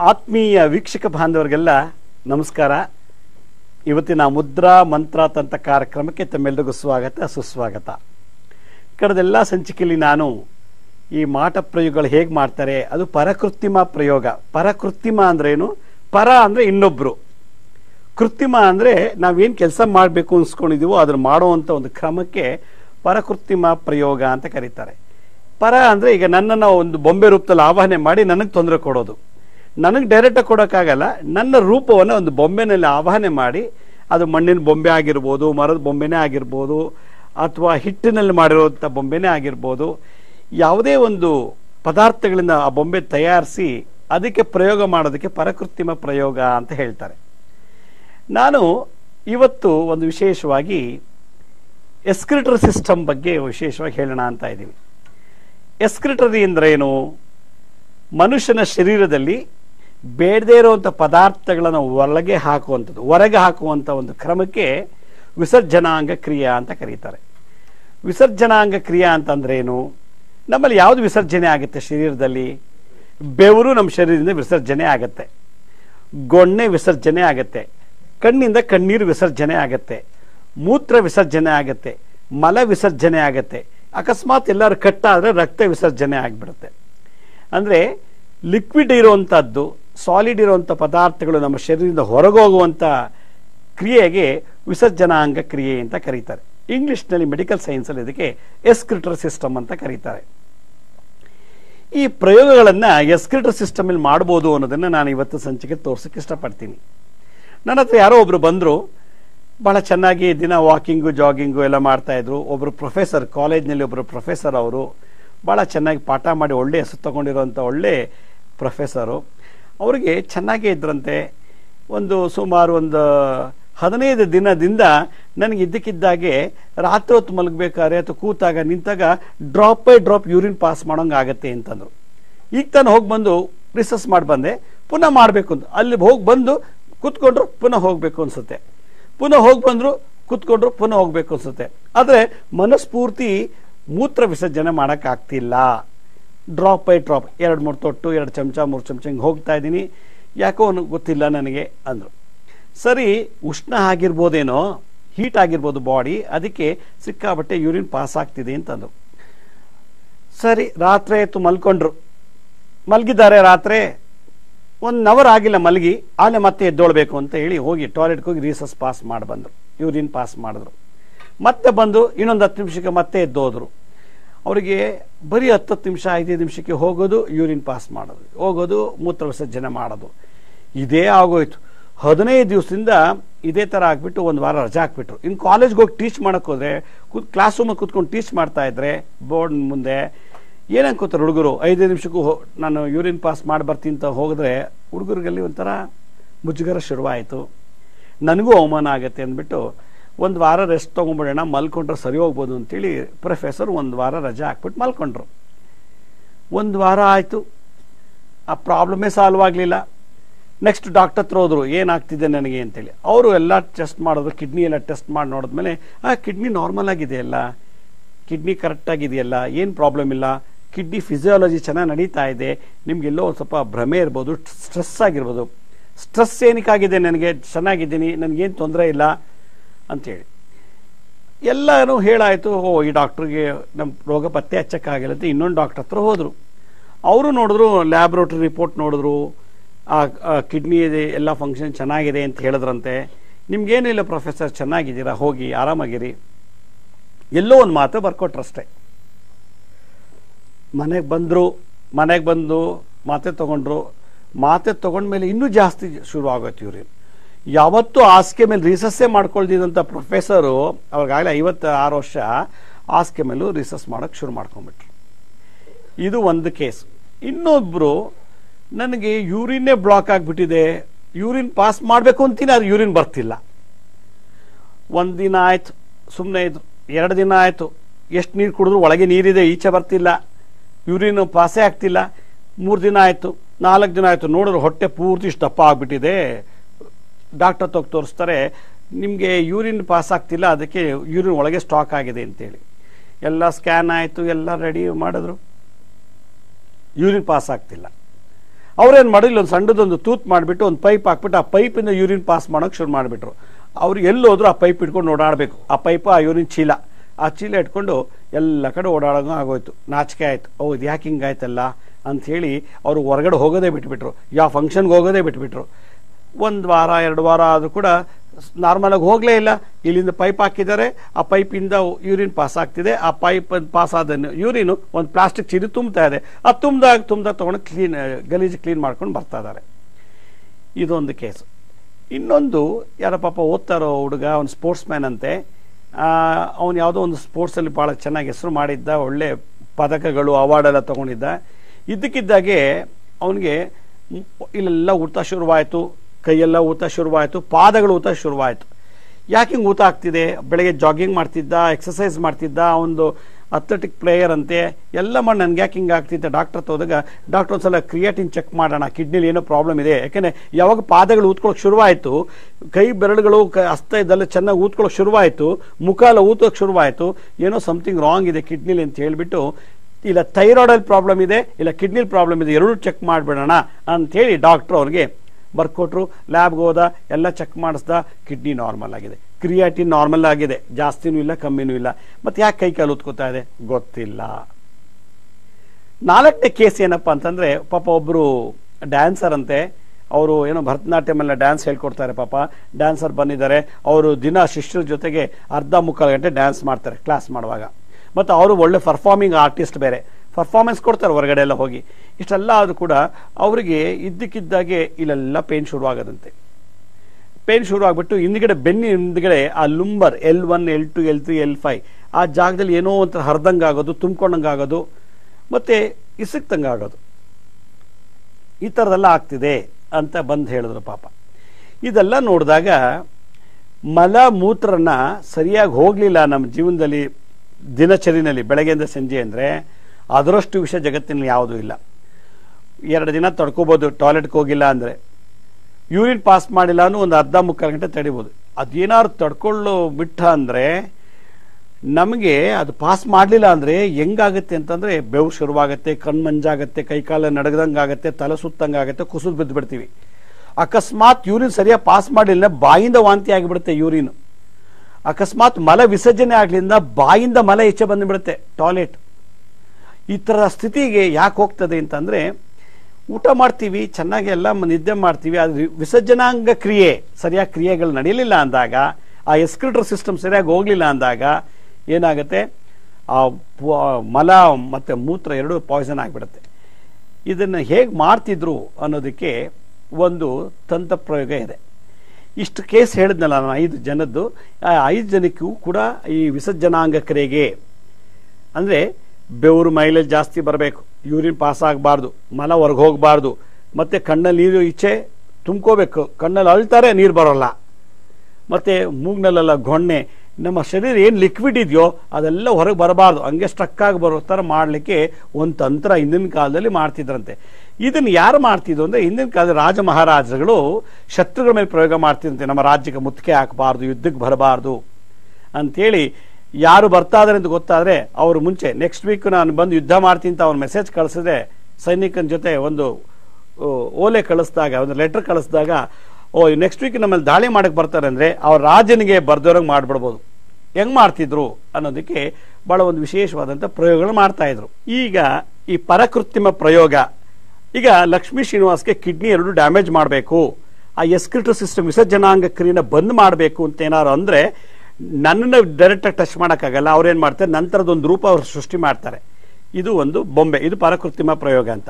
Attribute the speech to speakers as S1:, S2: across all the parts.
S1: ಆತ್ಮೀಯ ವೀಕ್ಷಕ ಬಾಂಧವರಿಗೆಲ್ಲ ನಮಸ್ಕಾರ ಇವತ್ತಿನ ಮುದ್ರಾ ಮಂತ್ರ ತಂತ್ರ ಕಾರ್ಯಕ್ರಮಕ್ಕೆ ತಮ್ಮೆಲ್ಲರಿಗೂ ಸ್ವಾಗತ ಸುಸ್ವಾಗತ ಕಳೆದೆಲ್ಲ ಸಂಚಿಕೆಯಲ್ಲಿ ನಾನು ಈ ಮಾಟ ಪ್ರಯೋಗಗಳು ಹೇಗೆ ಮಾಡ್ತಾರೆ ಅದು ಪರಕೃತ್ರಿಮ ಪ್ರಯೋಗ ಪರಕೃತ್ರಿಮ ಅಂದ್ರೇನು ಪರ ಅಂದರೆ ಇನ್ನೊಬ್ರು ಕೃತ್ರಿಮ ಅಂದರೆ ನಾವೇನು ಕೆಲಸ ಮಾಡಬೇಕು ಅನ್ಸ್ಕೊಂಡಿದೀವೋ ಅದನ್ನು ಮಾಡುವಂಥ ಒಂದು ಕ್ರಮಕ್ಕೆ ಪರಕೃತ್ರಿಮ ಪ್ರಯೋಗ ಅಂತ ಕರೀತಾರೆ ಪರ ಅಂದರೆ ಈಗ ನನ್ನನ್ನು ಒಂದು ಬೊಂಬೆ ರೂಪದಲ್ಲಿ ಆವಾಹನೆ ಮಾಡಿ ನನಗೆ ತೊಂದರೆ ಕೊಡೋದು ನನಗೆ ಡೈರೆಕ್ಟಾಗಿ ಕೊಡೋಕ್ಕಾಗಲ್ಲ ನನ್ನ ರೂಪವನ್ನು ಒಂದು ಬೊಂಬೆನಲ್ಲಿ ಆವಾಹನೆ ಮಾಡಿ ಅದು ಮಣ್ಣಿನ ಬೊಂಬೆ ಆಗಿರ್ಬೋದು ಮರದ ಬೊಂಬೆನೇ ಆಗಿರ್ಬೋದು ಅಥವಾ ಹಿಟ್ಟಿನಲ್ಲಿ ಮಾಡಿರುವಂಥ ಬೊಂಬೆನೇ ಆಗಿರ್ಬೋದು ಯಾವುದೇ ಒಂದು ಪದಾರ್ಥಗಳಿಂದ ಆ ಬೊಂಬೆ ತಯಾರಿಸಿ ಅದಕ್ಕೆ ಪ್ರಯೋಗ ಮಾಡೋದಕ್ಕೆ ಪರಕೃತ್ರಿಮ ಪ್ರಯೋಗ ಅಂತ ಹೇಳ್ತಾರೆ ನಾನು ಇವತ್ತು ಒಂದು ವಿಶೇಷವಾಗಿ ಎಸ್ಕ್ರಿಟರ್ ಸಿಸ್ಟಮ್ ಬಗ್ಗೆ ವಿಶೇಷವಾಗಿ ಹೇಳೋಣ ಅಂತ ಇದ್ದೀನಿ ಎಸ್ಕ್ರಿಟರಿ ಅಂದ್ರೆ ಏನು ಮನುಷ್ಯನ ಶರೀರದಲ್ಲಿ ಬೇಡದೇ ಇರುವಂಥ ಪದಾರ್ಥಗಳನ್ನು ಒಳಗೆ ಹಾಕುವಂಥದ್ದು ಹೊರಗೆ ಹಾಕುವಂಥ ಒಂದು ಕ್ರಮಕ್ಕೆ ವಿಸರ್ಜನಾಂಗ ಕ್ರಿಯಾ ಅಂತ ಕರೀತಾರೆ ವಿಸರ್ಜನಾಂಗ ಕ್ರಿಯಾ ಅಂತಂದ್ರೆ ಏನು ನಮ್ಮಲ್ಲಿ ಯಾವುದು ವಿಸರ್ಜನೆ ಆಗುತ್ತೆ ಶರೀರದಲ್ಲಿ ಬೆವರು ನಮ್ಮ ಶರೀರದಿಂದ ವಿಸರ್ಜನೆ ಆಗುತ್ತೆ ಗೊಣ್ಣೆ ವಿಸರ್ಜನೆ ಆಗುತ್ತೆ ಕಣ್ಣಿಂದ ಕಣ್ಣೀರು ವಿಸರ್ಜನೆ ಆಗುತ್ತೆ ಮೂತ್ರ ವಿಸರ್ಜನೆ ಆಗುತ್ತೆ ಮಲ ವಿಸರ್ಜನೆ ಆಗುತ್ತೆ ಅಕಸ್ಮಾತ್ ಎಲ್ಲರೂ ಕಟ್ಟಾದರೆ ರಕ್ತ ವಿಸರ್ಜನೆ ಆಗಿಬಿಡುತ್ತೆ ಅಂದರೆ ಲಿಕ್ವಿಡ್ ಇರುವಂಥದ್ದು ಸಾಲಿಡ್ ಇರುವಂಥ ಪದಾರ್ಥಗಳು ನಮ್ಮ ಶರೀರದಿಂದ ಹೊರಗೋಗುವಂಥ ಕ್ರಿಯೆಗೆ ವಿಸರ್ಜನಾಂಗ ಕ್ರಿಯೆ ಅಂತ ಕರೀತಾರೆ ಇಂಗ್ಲಿಷ್ನಲ್ಲಿ ಮೆಡಿಕಲ್ ಸೈನ್ಸಲ್ಲಿ ಇದಕ್ಕೆ ಎಸ್ಕ್ರಿಟರ್ ಸಿಸ್ಟಮ್ ಅಂತ ಕರೀತಾರೆ ಈ ಪ್ರಯೋಗಗಳನ್ನು ಎಸ್ಕ್ರಿಟರ್ ಸಿಸ್ಟಮಲ್ಲಿ ಮಾಡ್ಬೋದು ಅನ್ನೋದನ್ನು ನಾನು ಇವತ್ತು ಸಂಚಿಕೆ ತೋರ್ಸಕ್ಕೆ ಇಷ್ಟಪಡ್ತೀನಿ ನನ್ನ ಹತ್ರ ಯಾರೋ ಒಬ್ರು ಬಂದರು ಬಹಳ ಚೆನ್ನಾಗಿ ದಿನ ವಾಕಿಂಗು ಜಾಗಿಂಗು ಎಲ್ಲ ಮಾಡ್ತಾ ಇದ್ರು ಒಬ್ಬರು ಪ್ರೊಫೆಸರ್ ಕಾಲೇಜ್ನಲ್ಲಿ ಒಬ್ಬರು ಪ್ರೊಫೆಸರ್ ಅವರು ಭಾಳ ಚೆನ್ನಾಗಿ ಪಾಠ ಮಾಡಿ ಒಳ್ಳೆ ಹೆಸರು ತಗೊಂಡಿರೋಂಥ ಒಳ್ಳೆ ಪ್ರೊಫೆಸರು ಅವರಿಗೆ ಚೆನ್ನಾಗೇ ಇದ್ರಂತೆ ಒಂದು ಸುಮಾರು ಒಂದು ಹದಿನೈದು ದಿನದಿಂದ ನನಗೆ ಇದ್ದಕ್ಕಿದ್ದಾಗೆ ರಾತ್ರಿ ಹೊತ್ತು ಮಲಗಬೇಕಾದ್ರೆ ಅಥವಾ ಕೂತಾಗ ನಿಂತಾಗ drop by drop urine pass ಮಾಡೋಂಗೆ ಆಗತ್ತೆ ಅಂತಂದರು ಈಗ ತಾನು ಹೋಗಿ ಬಂದು ರಿಸರ್ಚ್ ಮಾಡಿ ಬಂದೆ ಪುನಃ ಮಾಡಬೇಕು ಅಂತ ಅಲ್ಲಿ ಹೋಗಿ ಬಂದು ಕೂತ್ಕೊಂಡ್ರು ಪುನಃ ಹೋಗಬೇಕು ಅನ್ಸುತ್ತೆ ಪುನಃ ಹೋಗಿ ಬಂದ್ರು ಕೂತ್ಕೊಂಡ್ರು ಪುನಃ ಹೋಗ್ಬೇಕು ಅನ್ಸುತ್ತೆ ಆದರೆ ಮನಸ್ಫೂರ್ತಿ ಮೂತ್ರ ವಿಸರ್ಜನೆ ಮಾಡೋಕ್ಕಾಗ್ತಿಲ್ಲ ಡ್ರಾಪ್ ಬೈ ಡ್ರಾಪ್ ಎರಡು ಮೂರು ತೊಟ್ಟು ಎರಡು ಚಮಚ ಮೂರು ಚಮಚ ಹಿಂಗೆ ಹೋಗ್ತಾ ಇದ್ದೀನಿ ಯಾಕೋ ಅನ್ನೋ ಗೊತ್ತಿಲ್ಲ ನನಗೆ ಅಂದರು ಸರಿ ಉಷ್ಣ ಆಗಿರ್ಬೋದೇನೋ ಹೀಟ್ ಆಗಿರ್ಬೋದು ಬಾಡಿ ಅದಕ್ಕೆ ಸಿಕ್ಕಾಬಟ್ಟೆ ಯೂರಿನ್ ಪಾಸ್ ಆಗ್ತಿದೆ ಅಂತಂದರು ಸರಿ ರಾತ್ರಿ ಆಯ್ತು ಮಲ್ಕೊಂಡ್ರು ಮಲಗಿದ್ದಾರೆ ರಾತ್ರಿ ಒಂದು ಅವರ್ ಆಗಿಲ್ಲ ಮಲಗಿ ಆಲೆ ಮತ್ತೆ ಎದ್ದೊಳ್ಬೇಕು ಅಂತ ಹೇಳಿ ಹೋಗಿ ಟಾಯ್ಲೆಟ್ಗೆ ಹೋಗಿ ರೀಸಸ್ ಪಾಸ್ ಮಾಡಿ ಬಂದರು ಯೂರಿನ್ ಪಾಸ್ ಮಾಡಿದ್ರು ಮತ್ತೆ ಬಂದು ಇನ್ನೊಂದು ಹತ್ತು ನಿಮಿಷಕ್ಕೆ ಮತ್ತೆ ಎದ್ದೋದ್ರು ಅವರಿಗೆ ಬರೀ ಹತ್ತತ್ತು ನಿಮಿಷ ಐದೈದು ನಿಮಿಷಕ್ಕೆ ಹೋಗೋದು ಯೂರಿನ್ ಪಾಸ್ ಮಾಡೋದು ಹೋಗೋದು ಮೂತ್ರ ವಿಸರ್ಜನೆ ಮಾಡೋದು ಇದೇ ಆಗೋಯ್ತು ಹದಿನೈದು ದಿವಸದಿಂದ ಇದೇ ಥರ ಆಗ್ಬಿಟ್ಟು ಒಂದು ವಾರ ರಜೆ ಹಾಕ್ಬಿಟ್ರು ಇನ್ನು ಕಾಲೇಜ್ಗೆ ಹೋಗಿ ಟೀಚ್ ಮಾಡೋಕೆ ಹೋದ್ರೆ ಕೂತ್ ಕ್ಲಾಸ್ ರೂಮಲ್ಲಿ ಕೂತ್ಕೊಂಡು ಟೀಚ್ ಮಾಡ್ತಾ ಇದ್ರೆ ಬೋರ್ಡ್ ಮುಂದೆ ಏನು ಅನ್ಕೋತಾರೆ ಹುಡುಗರು ಐದೈದು ನಿಮಿಷಕ್ಕೂ ಹೋ ನಾನು ಯೂರಿನ್ ಪಾಸ್ ಮಾಡಿ ಬರ್ತೀನಿ ಅಂತ ಹೋಗಿದ್ರೆ ಹುಡುಗರಿಗಲ್ಲಿ ಒಂಥರ ಮುಜುಗರ ಶುರುವಾಯಿತು ನನಗೂ ಅವಮಾನ ಆಗುತ್ತೆ ಅಂದ್ಬಿಟ್ಟು ಒಂದು ವಾರ ರೆಸ್ಟ್ ತೊಗೊಂಬಿಡೋಣ ಮಲ್ಕೊಂಡ್ರೆ ಸರಿ ಹೋಗ್ಬೋದು ಅಂತೇಳಿ ಪ್ರೊಫೆಸರ್ ಒಂದು ವಾರ ರಜೆ ಹಾಕ್ಬಿಟ್ಟು ಮಲ್ಕೊಂಡ್ರು ಒಂದು ವಾರ ಆಯಿತು ಆ ಪ್ರಾಬ್ಲಮೇ ಸಾಲ್ವ್ ಆಗಲಿಲ್ಲ ನೆಕ್ಸ್ಟ್ ಡಾಕ್ಟರ್ ಹತ್ರ ಹೋದ್ರು ಏನಾಗ್ತಿದೆ ನನಗೆ ಅಂತೇಳಿ ಅವರು ಎಲ್ಲ ಟೆಸ್ಟ್ ಮಾಡಿದ್ರು ಕಿಡ್ನಿ ಎಲ್ಲ ಟೆಸ್ಟ್ ಮಾಡಿ ನೋಡಿದ್ಮೇಲೆ ಆ ಕಿಡ್ನಿ ನಾರ್ಮಲ್ ಆಗಿದೆಯಲ್ಲ ಕಿಡ್ನಿ ಕರೆಕ್ಟಾಗಿದೆಯಲ್ಲ ಏನು ಪ್ರಾಬ್ಲಮ್ ಇಲ್ಲ ಕಿಡ್ನಿ ಫಿಸಿಯಾಲಜಿ ಚೆನ್ನಾಗಿ ನಡೀತಾ ಇದೆ ನಿಮಗೆಲ್ಲೋ ಒಂದು ಸ್ವಲ್ಪ ಭ್ರಮೆ ಇರ್ಬೋದು ಸ್ಟ್ರೆಸ್ ಆಗಿರ್ಬೋದು ಸ್ಟ್ರೆಸ್ ಏನಕ್ಕಾಗಿದೆ ನನಗೆ ಚೆನ್ನಾಗಿದ್ದೀನಿ ನನಗೇನು ತೊಂದರೆ ಇಲ್ಲ ಅಂತೇಳಿ ಎಲ್ಲನೂ ಹೇಳಾಯಿತು ಓ ಈ ಡಾಕ್ಟ್ರಿಗೆ ನಮ್ಮ ರೋಗ ಪತ್ತೆ ಹಚ್ಚಕ್ಕಾಗಿಲ್ಲ ಅಂತ ಇನ್ನೊಂದು ಡಾಕ್ಟರ್ ಹತ್ರ ಹೋದರು ಅವರು ನೋಡಿದ್ರು ಲ್ಯಾಬ್ರೋಟರಿ ರಿಪೋರ್ಟ್ ನೋಡಿದ್ರು ಆ ಕಿಡ್ನಿ ಎಲ್ಲ ಫಂಕ್ಷನ್ ಚೆನ್ನಾಗಿದೆ ಅಂತ ಹೇಳಿದ್ರಂತೆ ನಿಮ್ಗೇನಿಲ್ಲ ಪ್ರೊಫೆಸರ್ ಚೆನ್ನಾಗಿದ್ದೀರಾ ಹೋಗಿ ಆರಾಮಾಗಿರಿ ಎಲ್ಲೋ ಒಂದು ಮಾತು ಬರ್ಕೊಟ್ರಷ್ಟೇ ಮನೆಗೆ ಬಂದರು ಮನೆಗೆ ಬಂದು ಮಾತೆ ತೊಗೊಂಡ್ರು ಮಾತೆ ತೊಗೊಂಡ್ಮೇಲೆ ಇನ್ನೂ ಜಾಸ್ತಿ ಶುರು ಆಗೋಯ್ತು ಯೂರಿನ್ ಯಾವತ್ತೂ ಹಾಸಿಗೆ ಮೇಲೆ ರಿಸಸ್ಸೇ ಮಾಡ್ಕೊಳ್ದಿದ್ದಂಥ ಪ್ರೊಫೆಸರು ಅವ್ರಿಗಾಗಲೇ ಐವತ್ತ ಆರು ವರ್ಷ ಹಾಸಿಗೆ ಮೇಲೂ ರಿಸರ್ಚ್ ಮಾಡೋಕ್ಕೆ ಶುರು ಮಾಡ್ಕೊಂಡ್ಬಿಟ್ರು ಇದು ಒಂದು ಕೇಸ್ ಇನ್ನೊಬ್ಬರು ನನಗೆ ಯೂರಿನ್ನೇ ಬ್ಲಾಕ್ ಆಗಿಬಿಟ್ಟಿದೆ ಯೂರಿನ್ ಪಾಸ್ ಮಾಡಬೇಕು ಅಂತೀನಿ ಅದು ಯೂರಿನ್ ಬರ್ತಿಲ್ಲ ಒಂದು ದಿನ ಆಯ್ತು ಸುಮ್ಮನೆ ಇದ್ರು ಎರಡು ದಿನ ಆಯಿತು ಎಷ್ಟು ನೀರು ಕುಡಿದ್ರು ಒಳಗೆ ನೀರಿದೆ ಈಚೆ ಬರ್ತಿಲ್ಲ ಯೂರಿನ್ ಪಾಸೇ ಆಗ್ತಿಲ್ಲ ಮೂರು ದಿನ ಆಯಿತು ನಾಲ್ಕು ದಿನ ಆಯಿತು ನೋಡಿದ್ರೆ ಹೊಟ್ಟೆ ಪೂರ್ತಿ ದಪ್ಪ ಆಗಿಬಿಟ್ಟಿದೆ ಡಾಕ್ಟರ್ ತೋಗಿ ತೋರಿಸ್ತಾರೆ ನಿಮಗೆ ಯೂರಿನ್ ಪಾಸ್ ಆಗ್ತಿಲ್ಲ ಅದಕ್ಕೆ ಯೂರಿನ್ ಒಳಗೆ ಸ್ಟಾಕ್ ಆಗಿದೆ ಅಂತೇಳಿ ಎಲ್ಲ ಸ್ಕ್ಯಾನ್ ಆಯಿತು ಎಲ್ಲ ರೆಡಿ ಮಾಡಿದ್ರು ಯೂರಿನ್ ಪಾಸ್ ಆಗ್ತಿಲ್ಲ ಅವ್ರೇನು ಮಾಡಿದ್ರು ಇಲ್ಲೊಂದು ಸಣ್ಣದೊಂದು ತೂತ್ ಮಾಡಿಬಿಟ್ಟು ಒಂದು ಪೈಪ್ ಹಾಕ್ಬಿಟ್ಟು ಆ ಪೈಪಿಂದ ಯೂರಿನ್ ಪಾಸ್ ಮಾಡೋಕೆ ಶುರು ಮಾಡಿಬಿಟ್ರು ಅವ್ರು ಎಲ್ಲೋದ್ರು ಆ ಪೈಪ್ ಇಟ್ಕೊಂಡು ಓಡಾಡಬೇಕು ಆ ಪೈಪ್ ಆ ಯೂರಿನ್ ಚೀಲ ಆ ಚೀಲ ಇಟ್ಕೊಂಡು ಎಲ್ಲ ಕಡೆ ಓಡಾಡೋಂಗ ಆಗೋಯ್ತು ನಾಚಿಕೆ ಆಯ್ತು ಓ ಇದು ಯಾಕೆ ಹಿಂಗಾಯ್ತಲ್ಲ ಅಂಥೇಳಿ ಅವರು ಹೊರಗಡೆ ಹೋಗೋದೇ ಬಿಟ್ಬಿಟ್ರು ಯಾವ ಫಂಕ್ಷನ್ಗೆ ಹೋಗೋದೇ ಬಿಟ್ಬಿಟ್ರು ಒಂದು ವಾರ ಎರಡು ವಾರ ಆದರೂ ಕೂಡ ನಾರ್ಮಲಾಗಿ ಹೋಗಲೇ ಇಲ್ಲ ಇಲ್ಲಿಂದ ಪೈಪ್ ಹಾಕಿದ್ದಾರೆ ಆ ಪೈಪಿಂದ ಯೂರಿನ್ ಪಾಸ್ ಆಗ್ತಿದೆ ಆ ಪೈಪ್ ಪಾಸ್ ಆದ ಯೂರಿನು ಒಂದು ಪ್ಲಾಸ್ಟಿಕ್ ಚೀಲ ತುಂಬ್ತಾ ಇದೆ ಆ ತುಂಬ್ದಾಗ ತುಂಬ್ದಾಗ ತೊಗೊಂಡು ಕ್ಲೀನ್ ಗಲೀಜು ಕ್ಲೀನ್ ಮಾಡ್ಕೊಂಡು ಬರ್ತಾ ಇದ್ದಾರೆ ಇದೊಂದು ಕೇಸು ಇನ್ನೊಂದು ಯಾರ ಪಾಪ ಓದ್ತಾರೋ ಹುಡುಗ ಅವ್ನು ಸ್ಪೋರ್ಟ್ಸ್ ಮ್ಯಾನ್ ಅಂತೆ ಅವನು ಯಾವುದೋ ಒಂದು ಸ್ಪೋರ್ಟ್ಸಲ್ಲಿ ಭಾಳ ಚೆನ್ನಾಗಿ ಹೆಸರು ಮಾಡಿದ್ದ ಒಳ್ಳೆ ಪದಕಗಳು ಅವಾರ್ಡ್ ಎಲ್ಲ ತೊಗೊಂಡಿದ್ದ ಇದ್ದಕ್ಕಿದ್ದಾಗೆ ಅವನಿಗೆ ಇಲ್ಲೆಲ್ಲ ಊತ ಶುರುವಾಯಿತು ಕೈಯೆಲ್ಲ ಊತ ಶುರುವಾಯಿತು ಪಾದಗಳು ಊತ ಶುರುವಾಯಿತು ಯಾಕೆ ಹಿಂಗೆ ಊತ ಆಗ್ತಿದೆ ಬೆಳಗ್ಗೆ ಜಾಗಿಂಗ್ ಮಾಡ್ತಿದ್ದ ಎಕ್ಸಸೈಸ್ ಮಾಡ್ತಿದ್ದ ಒಂದು ಅಥ್ಲೆಟಿಕ್ ಪ್ಲೇಯರ್ ಅಂತೆ ಎಲ್ಲ ಮಾಡಿ ನನಗೆ ಯಾಕೆ ಹಿಂಗೆ ಆಗ್ತಿದ್ದೆ ಡಾಕ್ಟರ್ ಹೋದಾಗ ಡಾಕ್ಟರ್ ಒಂದ್ಸಲ ಕ್ರಿಯೇಟಿನ್ ಚೆಕ್ ಮಾಡೋಣ ಕಿಡ್ನಿಲಿ ಏನೋ ಪ್ರಾಬ್ಲಮ್ ಇದೆ ಯಾಕೆಂದರೆ ಯಾವಾಗ ಪಾದಗಳು ಊದ್ಕೊಳ್ಳೋಕೆ ಶುರುವಾಯಿತು ಕೈ ಬೆರಳುಗಳು ಕ ಹಸ್ತ ಇದೆಲ್ಲ ಚೆನ್ನಾಗಿ ಊದ್ಕೊಳ್ಳೋಕೆ ಶುರುವಾಯಿತು ಮುಖ ಎಲ್ಲ ಊತೋಕೆ ಶುರುವಾಯಿತು ಏನೋ ಸಮಥಿಂಗ್ ರಾಂಗ್ ಇದೆ ಕಿಡ್ನಿಲಿ ಅಂತ ಹೇಳ್ಬಿಟ್ಟು ಇಲ್ಲ ಥೈರಾಯ್ಡಲ್ಲಿ ಪ್ರಾಬ್ಲಮ್ ಇದೆ ಇಲ್ಲ ಕಿಡ್ನಿಲಿ ಪ್ರಾಬ್ಲಮ್ ಇದೆ ಎರಡೂ ಚೆಕ್ ಮಾಡಿಬಿಡೋಣ ಅಂಥೇಳಿ ಡಾಕ್ಟ್ರು ಅವ್ರಿಗೆ ಬರ್ಕೊಟ್ರು ಲ್ಯಾಬ್ಗೆ ಹೋದ ಎಲ್ಲ ಚೆಕ್ ಮಾಡಿಸ್ದ ಕಿಡ್ನಿ ನಾರ್ಮಲ್ ಆಗಿದೆ ಕ್ರಿಯಾಟಿನ್ ನಾರ್ಮಲ್ ಆಗಿದೆ ಜಾಸ್ತಿನೂ ಇಲ್ಲ ಕಮ್ಮಿನೂ ಇಲ್ಲ ಮತ್ತೆ ಯಾಕೆ ಕೈ ಕಾಲು ಉತ್ಕೋತಾ ಇದೆ ಗೊತ್ತಿಲ್ಲ ನಾಲ್ಕನೇ ಕೇಸ್ ಏನಪ್ಪ ಅಂತಂದ್ರೆ ಪಾಪ ಒಬ್ಬರು ಡ್ಯಾನ್ಸರ್ ಅಂತೆ ಅವರು ಏನೋ ಭರತನಾಟ್ಯಂ ಎಲ್ಲ ಡ್ಯಾನ್ಸ್ ಹೇಳ್ಕೊಡ್ತಾರೆ ಪಾಪ ಡ್ಯಾನ್ಸರ್ ಬಂದಿದ್ದಾರೆ ಅವರು ದಿನ ಶಿಷ್ಯರ ಜೊತೆಗೆ ಅರ್ಧ ಮುಕ್ಕಾಲು ಗಂಟೆ ಡ್ಯಾನ್ಸ್ ಮಾಡ್ತಾರೆ ಕ್ಲಾಸ್ ಮಾಡುವಾಗ ಮತ್ತು ಅವರು ಒಳ್ಳೆ ಪರ್ಫಾರ್ಮಿಂಗ್ ಆರ್ಟಿಸ್ಟ್ ಬೇರೆ ಪರ್ಫಾರ್ಮೆನ್ಸ್ ಕೊಡ್ತಾರೆ ಹೊರಗಡೆ ಎಲ್ಲ ಹೋಗಿ ಇಷ್ಟೆಲ್ಲ ಆದರೂ ಕೂಡ ಅವರಿಗೆ ಇದ್ದಕ್ಕಿದ್ದಾಗೆ ಇಲ್ಲೆಲ್ಲ ಪೇನ್ ಶುರುವಾಗದಂತೆ ಪೇನ್ ಶುರು ಆಗ್ಬಿಟ್ಟು ಹಿಂದ್ಗಡೆ ಬೆನ್ನಿ ಹಿಂದ್ಗಡೆ ಆ lumbar L one L two L three L five ಆ ಜಾಗದಲ್ಲಿ ಏನೋ ಒಂಥರ ಹರಿದಂಗೆ ಆಗೋದು ತುಂಬ್ಕೊಂಡಂಗೆ ಆಗೋದು ಮತ್ತೆ ಇಸಕ್ತಂಗೆ ಆಗೋದು ಈ ಥರದೆಲ್ಲ ಆಗ್ತಿದೆ ಅಂತ ಬಂದು ಹೇಳಿದ್ರು ಪಾಪ ಇದೆಲ್ಲ ನೋಡಿದಾಗ ಮಲ ಮೂತ್ರನ ಸರಿಯಾಗಿ ಹೋಗಲಿಲ್ಲ ನಮ್ಮ ಜೀವನದಲ್ಲಿ ದಿನಚರಿನಲ್ಲಿ ಬೆಳಗ್ಗೆಯಿಂದ ಸಂಜೆ ಅಂದರೆ ಅದರಷ್ಟು ವಿಷಯ ಜಗತ್ತಿನಲ್ಲಿ ಯಾವುದೂ ಇಲ್ಲ ಎರಡು ದಿನ ತಡ್ಕೋಬೋದು ಟಾಯ್ಲೆಟ್ಗೆ ಹೋಗಿಲ್ಲ ಅಂದರೆ ಯೂರಿನ್ ಪಾಸ್ ಮಾಡಿಲ್ಲ ಅನ್ನೋ ಒಂದು ಅರ್ಧ ಮುಕ್ಕಾಲು ಗಂಟೆ ತಡಿಬೋದು ಅದೇನಾದ್ರು ತಡ್ಕೊಳ್ಳೋ ಬಿಟ್ಟ ಅಂದರೆ ನಮಗೆ ಅದು ಪಾಸ್ ಮಾಡಲಿಲ್ಲ ಅಂದರೆ ಹೆಂಗಾಗುತ್ತೆ ಅಂತಂದರೆ ಬೆವು ಶುರುವಾಗುತ್ತೆ ಕಣ್ಮಂಜಾಗತ್ತೆ ಕೈಕಾಲ ನಡಗದಂಗೆ ಆಗುತ್ತೆ ತಲೆ ಸುತ್ತಂಗೆ ಆಗುತ್ತೆ ಕುಸಿದು ಬಿದ್ದು ಬಿಡ್ತೀವಿ ಅಕಸ್ಮಾತ್ ಯೂರಿನ್ ಸರಿಯಾಗಿ ಪಾಸ್ ಮಾಡಲಿಲ್ಲ ಬಾಯಿಂದ ವಾಂತಿ ಆಗಿಬಿಡುತ್ತೆ ಯೂರಿನ್ ಅಕಸ್ಮಾತ್ ಮಲ ವಿಸರ್ಜನೆ ಆಗ್ಲಿಂದ ಬಾಯಿಂದ ಮಲ ಈಚೆ ಬಂದುಬಿಡುತ್ತೆ ಟಾಯ್ಲೆಟ್ ಈ ಥರದ ಸ್ಥಿತಿಗೆ ಯಾಕೆ ಹೋಗ್ತದೆ ಅಂತಂದರೆ ಊಟ ಮಾಡ್ತೀವಿ ಚೆನ್ನಾಗಿ ಎಲ್ಲ ನಿದ್ದೆ ಮಾಡ್ತೀವಿ ಅದು ವಿಸರ್ಜನಾಂಗ ಕ್ರಿಯೆ ಸರಿಯಾಗಿ ಕ್ರಿಯೆಗಳು ನಡೆಯಲಿಲ್ಲ ಅಂದಾಗ ಆ ಎಸ್ಕ್ರಿಟರ್ ಸಿಸ್ಟಮ್ ಸರಿಯಾಗಿ ಹೋಗಲಿಲ್ಲ ಅಂದಾಗ ಏನಾಗುತ್ತೆ ಆ ಪು- ಮಲ ಮತ್ತು ಮೂತ್ರ ಎರಡೂ ಪಾಯ್ಸನ್ ಆಗಿಬಿಡುತ್ತೆ ಇದನ್ನು ಹೇಗೆ ಮಾಡ್ತಿದ್ರು ಅನ್ನೋದಕ್ಕೆ ಒಂದು ತಂತ್ರ ಪ್ರಯೋಗ ಇದೆ ಇಷ್ಟು ಕೇಸ್ ಹೇಳಿದ್ನಲ್ಲ ನಾನು ಐದು ಜನದ್ದು ಆ ಐದು ಜನಕ್ಕೂ ಕೂಡ ಈ ವಿಸರ್ಜನಾಂಗ ಕ್ರಿಯೆಗೆ ಅಂದರೆ ಬೆವರು ಮೈಲೇಜ್ ಜಾಸ್ತಿ ಬರಬೇಕು ಯೂರಿನ್ ಪಾಸ್ ಆಗಬಾರ್ದು ಮಲ ಹೊರಗೆ ಹೋಗಬಾರ್ದು ಮತ್ತು ಕಣ್ಣಲ್ಲಿ ನೀರು ಈಚೆ ತುಂಬ್ಕೋಬೇಕು ಕಣ್ಣಲ್ಲಿ ಅಳ್ತಾರೆ ನೀರು ಬರೋಲ್ಲ ಮತ್ತು ಮೂಗ್ನಲ್ಲೆಲ್ಲ ಗೊಣ್ಣೆ ನಮ್ಮ ಶರೀರ ಏನು ಲಿಕ್ವಿಡ್ ಇದೆಯೋ ಅದೆಲ್ಲ ಹೊರಗೆ ಬರಬಾರ್ದು ಹಂಗೆ ಸ್ಟ್ರಕ್ ಆಗಿ ಬರೋ ಥರ ಮಾಡಲಿಕ್ಕೆ ಒಂದು ತಂತ್ರ ಹಿಂದಿನ ಕಾಲದಲ್ಲಿ ಮಾಡ್ತಿದ್ರಂತೆ ಇದನ್ನು ಯಾರು ಮಾಡ್ತಿದ್ರು ಅಂದರೆ ಹಿಂದಿನ ಕಾಲದ ರಾಜ ಮಹಾರಾಜರುಗಳು ಶತ್ರುಗಳ ಮೇಲೆ ಪ್ರಯೋಗ ಮಾಡ್ತಿದ್ರಂತೆ ನಮ್ಮ ರಾಜ್ಯಕ್ಕೆ ಮುತ್ತಿಗೆ ಹಾಕಬಾರ್ದು ಯುದ್ಧಕ್ಕೆ ಬರಬಾರ್ದು ಅಂಥೇಳಿ ಯಾರು ಬರ್ತಾ ಇದಾರೆ ಅಂತ ಗೊತ್ತಾದರೆ ಅವರು ಮುಂಚೆ ನೆಕ್ಸ್ಟ್ ವೀಕ್ ನಾನು ಬಂದು ಯುದ್ಧ ಮಾಡ್ತೀನಿ ಅಂತ ಅವ್ನು ಮೆಸೇಜ್ ಕಳಿಸಿದ್ರೆ ಸೈನಿಕನ ಜೊತೆ ಒಂದು ಓ, ಓಲೆ ಕಳಿಸಿದಾಗ ಒಂದು ಲೆಟರ್ ಕಳಿಸಿದಾಗ ಓ ನೆಕ್ಸ್ಟ್ ವೀಕ್ ನಮ್ಮಲ್ಲಿ ದಾಳಿ ಮಾಡಕ್ಕೆ ಬರ್ತಾರೆ ಅಂದರೆ ಅವ್ರ ರಾಜನಿಗೆ ಬರ್ದೋರಂಗೆ ಮಾಡಿಬಿಡ್ಬೋದು ಹೆಂಗ್ ಮಾಡ್ತಿದ್ರು ಅನ್ನೋದಕ್ಕೆ ಬಹಳ ಒಂದು ವಿಶೇಷವಾದಂಥ ಪ್ರಯೋಗಗಳು ಮಾಡ್ತಾ ಇದ್ರು ಈಗ ಈ ಪರಕೃತ್ರಿಮ ಪ್ರಯೋಗ ಈಗ ಲಕ್ಷ್ಮೀ ಶ್ರೀನಿವಾಸ್ಗೆ ಕಿಡ್ನಿ ಎರಡು ಡ್ಯಾಮೇಜ್ ಮಾಡಬೇಕು ಆ ಎಸ್ಕ್ರಿಟರ್ ಸಿಸ್ಟಮ್ ವಿಸರ್ಜನಾಂಗ ಕ್ರಿಯೆನ ಬಂದ್ ಮಾಡಬೇಕು ಅಂತ ಏನಾರು ಅಂದರೆ ನನ್ನನ್ನು ಡೈರೆಕ್ಟಾಗಿ ಟಚ್ ಮಾಡೋಕ್ಕಾಗಲ್ಲ ಅವ್ರೇನು ಮಾಡ್ತಾರೆ ನಂತರದೊಂದು ರೂಪ ಅವ್ರು ಸೃಷ್ಟಿ ಮಾಡ್ತಾರೆ ಇದು ಒಂದು ಬೊಂಬೆ ಇದು ಪರಕೃತ್ರಿಮ ಪ್ರಯೋಗ ಅಂತ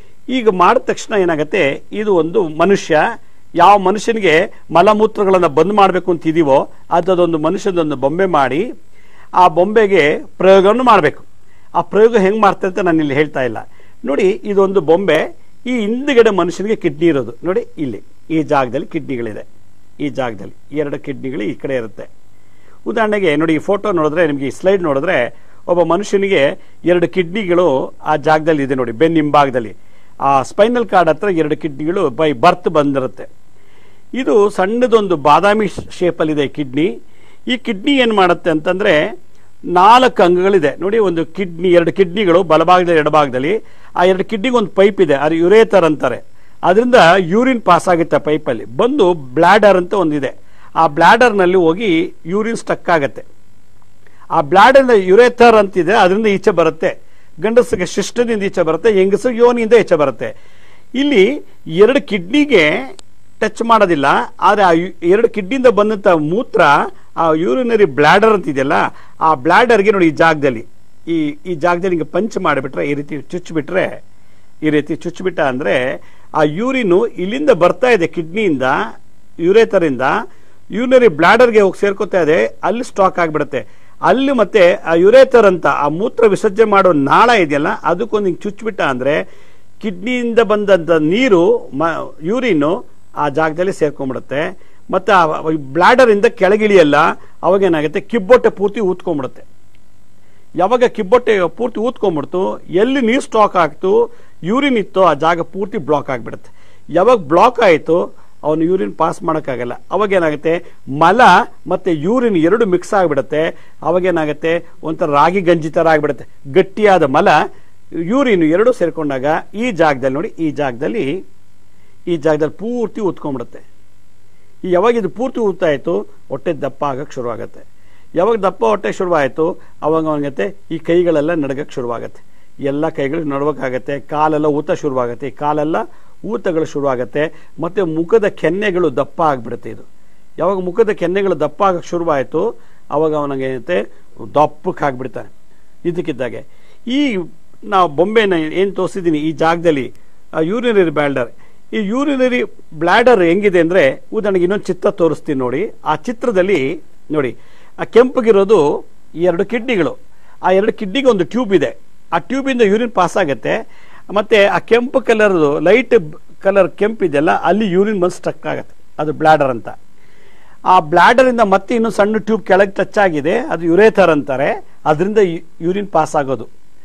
S1: ಈಗ ಮಾಡಿದ ತಕ್ಷಣ ಏನಾಗುತ್ತೆ ಇದು ಒಂದು ಮನುಷ್ಯ ಯಾವ ಮನುಷ್ಯನಿಗೆ ಮಲಮೂತ್ರಗಳನ್ನು ಬಂದ್ ಮಾಡಬೇಕು ಅಂತ ಇದೀವೋ ಅದೊಂದು ಮನುಷ್ಯದೊಂದು ಬೊಂಬೆ ಮಾಡಿ ಆ ಬೊಂಬೆಗೆ ಪ್ರಯೋಗವನ್ನು ಮಾಡಬೇಕು ಆ ಪ್ರಯೋಗ ಹೆಂಗೆ ಮಾಡ್ತಾರೆ ಅಂತ ನಾನು ಇಲ್ಲಿ ಹೇಳ್ತಾ ಇಲ್ಲ ನೋಡಿ ಇದೊಂದು ಬೊಂಬೆ ಈ ಹಿಂದ್ಗಡೆ ಮನುಷ್ಯನಿಗೆ ಕಿಡ್ನಿ ಇರೋದು ನೋಡಿ ಇಲ್ಲಿ ಈ ಜಾಗದಲ್ಲಿ ಕಿಡ್ನಿಗಳಿದೆ ಈ ಜಾಗದಲ್ಲಿ ಎರಡು ಕಿಡ್ನಿಗಳು ಈ ಕಡೆ ಇರುತ್ತೆ ಉದಾಹರಣೆಗೆ ನೋಡಿ ಈ ಫೋಟೋ ನೋಡಿದ್ರೆ ನಿಮಗೆ ಈ ಸ್ಲೈಡ್ ನೋಡಿದ್ರೆ ಒಬ್ಬ ಮನುಷ್ಯನಿಗೆ ಎರಡು ಕಿಡ್ನಿಗಳು ಆ ಜಾಗದಲ್ಲಿ ಇದೆ ನೋಡಿ ಬೆನ್ನ ಹಿಂಭಾಗದಲ್ಲಿ ಆ ಸ್ಪೈನಲ್ ಕಾರ್ಡ್ ಹತ್ರ ಎರಡು ಕಿಡ್ನಿಗಳು ಬೈ ಬರ್ತ್ ಬಂದಿರುತ್ತೆ ಇದು ಸಣ್ಣದೊಂದು ಬಾದಾಮಿ ಶೇಪಲ್ಲಿದೆ ಕಿಡ್ನಿ ಈ ಕಿಡ್ನಿ ಏನು ಮಾಡುತ್ತೆ ಅಂತಂದ್ರೆ ನಾಲ್ಕು ಅಂಗಗಳಿದೆ ನೋಡಿ ಒಂದು ಕಿಡ್ನಿ ಎರಡು ಕಿಡ್ನಿಗಳು ಬಲಭಾಗದಲ್ಲಿ ಎಡಭಾಗದಲ್ಲಿ ಆ ಎರಡು ಕಿಡ್ನಿಗೆ ಒಂದು ಪೈಪ್ ಇದೆ ಅದು ಯುರೇತರ್ ಅಂತಾರೆ ಅದರಿಂದ ಯೂರಿನ್ ಪಾಸ್ ಆಗುತ್ತೆ ಪೈಪಲ್ಲಿ ಬಂದು ಬ್ಲಾಡರ್ ಅಂತ ಒಂದಿದೆ ಆ ಬ್ಲಾಡರ್ನಲ್ಲಿ ಹೋಗಿ ಯೂರಿನ್ ಸ್ಟಕ್ ಆಗುತ್ತೆ ಆ ಬ್ಲಾಡರ್ ಯುರೇಥರ್ ಅಂತಿದೆ ಅದರಿಂದ ಈಚೆ ಬರುತ್ತೆ ಗಂಡಸಿಗೆ ಶಿಷ್ಟದಿಂದ ಈಚೆ ಬರುತ್ತೆ ಹೆಂಗಸಿಗೆ ಯೋನಿಯಿಂದ ಈಚೆ ಬರುತ್ತೆ ಇಲ್ಲಿ ಎರಡು ಕಿಡ್ನಿಗೆ ಟಚ್ ಮಾಡೋದಿಲ್ಲ ಆದರೆ ಆ ಯು- ಎರಡು ಕಿಡ್ನಿಯಿಂದ ಬಂದಂಥ ಮೂತ್ರ ಆ ಯೂರಿನರಿ ಬ್ಲಾಡರ್ ಅಂತಿದೆಯಲ್ಲ ಆ ಬ್ಲಾಡರ್ಗೆ ನೋಡಿ ಈ ಜಾಗದಲ್ಲಿ ಈ ಈ ಜಾಗದಲ್ಲಿ ಹಿಂಗೆ ಪಂಚ್ ಮಾಡಿಬಿಟ್ರೆ ಈ ರೀತಿ ಚುಚ್ಚಿಬಿಟ್ರೆ ಈ ರೀತಿ ಚುಚ್ಚಿಬಿಟ್ಟ ಅಂದರೆ ಆ ಯೂರಿನು ಇಲ್ಲಿಂದ ಬರ್ತಾ ಇದೆ ಕಿಡ್ನಿಯಿಂದ ಯುರೇತರಿಂದ ಯೂರಿನರಿ ಬ್ಲಾಡರ್ಗೆ ಹೋಗಿ ಸೇರ್ಕೋತಾ ಇದೆ ಅಲ್ಲಿ ಸ್ಟಾಕ್ ಆಗಿಬಿಡುತ್ತೆ ಅಲ್ಲಿ ಮತ್ತೆ ಆ ಯುರೇತರ್ ಅಂತ ಆ ಮೂತ್ರ ವಿಸರ್ಜನೆ ಮಾಡೋ ನಾಳ ಇದೆಯಲ್ಲ ಅದಕ್ಕೊಂದು ಹಿಂಗೆ ಚುಚ್ಚಿಬಿಟ್ಟ ಅಂದರೆ ಕಿಡ್ನಿಯಿಂದ ಬಂದಂಥ ನೀರು ಮ ಯೂರಿನು ಆ ಜಾಗದಲ್ಲಿ ಸೇರ್ಕೊಂಡ್ಬಿಡುತ್ತೆ ಮತ್ತು ಆ ಬ್ಲಾಡರಿಂದ ಕೆಳಗಿಳಿಯಲ್ಲ ಅವಾಗ ಏನಾಗುತ್ತೆ ಕಿಬ್ಬೊಟ್ಟೆ ಪೂರ್ತಿ ಊದ್ಕೊಂಡ್ಬಿಡುತ್ತೆ ಯಾವಾಗ ಕಿಬ್ಬೊಟ್ಟೆ ಪೂರ್ತಿ ಊದ್ಕೊಂಡ್ಬಿಡ್ತು ಎಲ್ಲಿ ನೀರು ಸ್ಟಾಕ್ ಆಗ್ತು ಯೂರಿನ್ ಇತ್ತೋ ಆ ಜಾಗ ಪೂರ್ತಿ ಬ್ಲಾಕ್ ಆಗಿಬಿಡುತ್ತೆ ಯಾವಾಗ ಬ್ಲಾಕ್ ಆಯಿತು ಅವನು ಯೂರಿನ್ ಪಾಸ್ ಮಾಡೋಕ್ಕಾಗಲ್ಲ ಅವಾಗ ಏನಾಗುತ್ತೆ ಮಲ ಮತ್ತು ಯೂರಿನ್ ಎರಡು ಮಿಕ್ಸ್ ಆಗಿಬಿಡುತ್ತೆ ಅವಾಗ ಏನಾಗುತ್ತೆ ಒಂಥರ ರಾಗಿ ಗಂಜಿ ಥರ ಆಗಿಬಿಡುತ್ತೆ ಗಟ್ಟಿಯಾದ ಮಲ ಯೂರಿನ್ ಎರಡು ಸೇರ್ಕೊಂಡಾಗ ಈ ಜಾಗದಲ್ಲಿ ನೋಡಿ ಈ ಜಾಗದಲ್ಲಿ ಈ ಜಾಗದಲ್ಲಿ ಪೂರ್ತಿ ಊದ್ಕೊಂಡ್ಬಿಡುತ್ತೆ ಈ ಯಾವಾಗ ಇದು ಪೂರ್ತಿ ಊದ್ತಾಯಿತು ಹೊಟ್ಟೆ ದಪ್ಪ ಆಗಕ್ಕೆ ಶುರುವಾಗುತ್ತೆ ಯಾವಾಗ ದಪ್ಪ ಹೊಟ್ಟೆ ಶುರುವಾಯಿತು ಅವಾಗ ಅವನಿಗತ್ತೆ ಈ ಕೈಗಳೆಲ್ಲ ನಡಗಕ್ಕೆ ಶುರುವಾಗುತ್ತೆ ಎಲ್ಲ ಕೈಗಳು ನಡವಕ್ಕಾಗತ್ತೆ ಕಾಲೆಲ್ಲ ಊತ ಶುರುವಾಗುತ್ತೆ ಈ ಕಾಲೆಲ್ಲ ಊತಗಳು ಶುರುವಾಗುತ್ತೆ ಮತ್ತು ಮುಖದ ಕೆನ್ನೆಗಳು ದಪ್ಪ ಆಗಿಬಿಡುತ್ತೆ ಇದು ಯಾವಾಗ ಮುಖದ ಕೆನ್ನೆಗಳು ದಪ್ಪ ಆಗಕ್ಕೆ ಶುರುವಾಯಿತು ಅವಾಗ ಅವನಿಗೆ ಏನಂತೆ ದಪ್ಪಕ್ಕೆ ಆಗಿಬಿಡ್ತಾನೆ ಇದಕ್ಕಿದ್ದಾಗೆ ಈ ನಾವು ಬೊಂಬೆನ ಏನು ತೋರಿಸಿದ್ದೀನಿ ಈ ಜಾಗದಲ್ಲಿ ಯೂರಿನರಿ ಬ್ಲ್ಯಾಡರ್ ಈ ಯೂರಿನರಿ ಬ್ಲ್ಯಾಡರ್ ಹೆಂಗಿದೆ ಅಂದರೆ ಉದಾಹರಣೆಗೆ ಇನ್ನೊಂದು ಚಿತ್ರ ತೋರಿಸ್ತೀನಿ ನೋಡಿ ಆ ಚಿತ್ರದಲ್ಲಿ ನೋಡಿ ಆ ಕೆಂಪಗಿರೋದು ಈ ಎರಡು ಕಿಡ್ನಿಗಳು ಆ ಎರಡು ಕಿಡ್ನಿಗೆ ಒಂದು ಟ್ಯೂಬ್ ಇದೆ ಆ ಟ್ಯೂಬಿಂದ ಯೂರಿನ್ ಪಾಸ್ ಆಗುತ್ತೆ ಮತ್ತೆ ಆ ಕೆಂಪು ಕಲರ್ದು ಲೈಟ್ ಕಲರ್ ಕೆಂಪು ಇದೆಯಲ್ಲ ಅಲ್ಲಿ ಯೂರಿನ್ ಬಂದು ಸ್ಟಕ್ ಆಗುತ್ತೆ ಅದು ಬ್ಲ್ಯಾಡರ್ ಅಂತ ಆ ಬ್ಲ್ಯಾಡರಿಂದ ಮತ್ತೆ ಇನ್ನೊಂದು ಸಣ್ಣ ಟ್ಯೂಬ್ ಕೆಳಗೆ ಟಚ್ ಆಗಿದೆ ಅದು ಯುರೇಥರ್ ಅಂತಾರೆ ಅದರಿಂದ ಯೂರಿನ್ ಪಾಸ್ ಆಗೋದು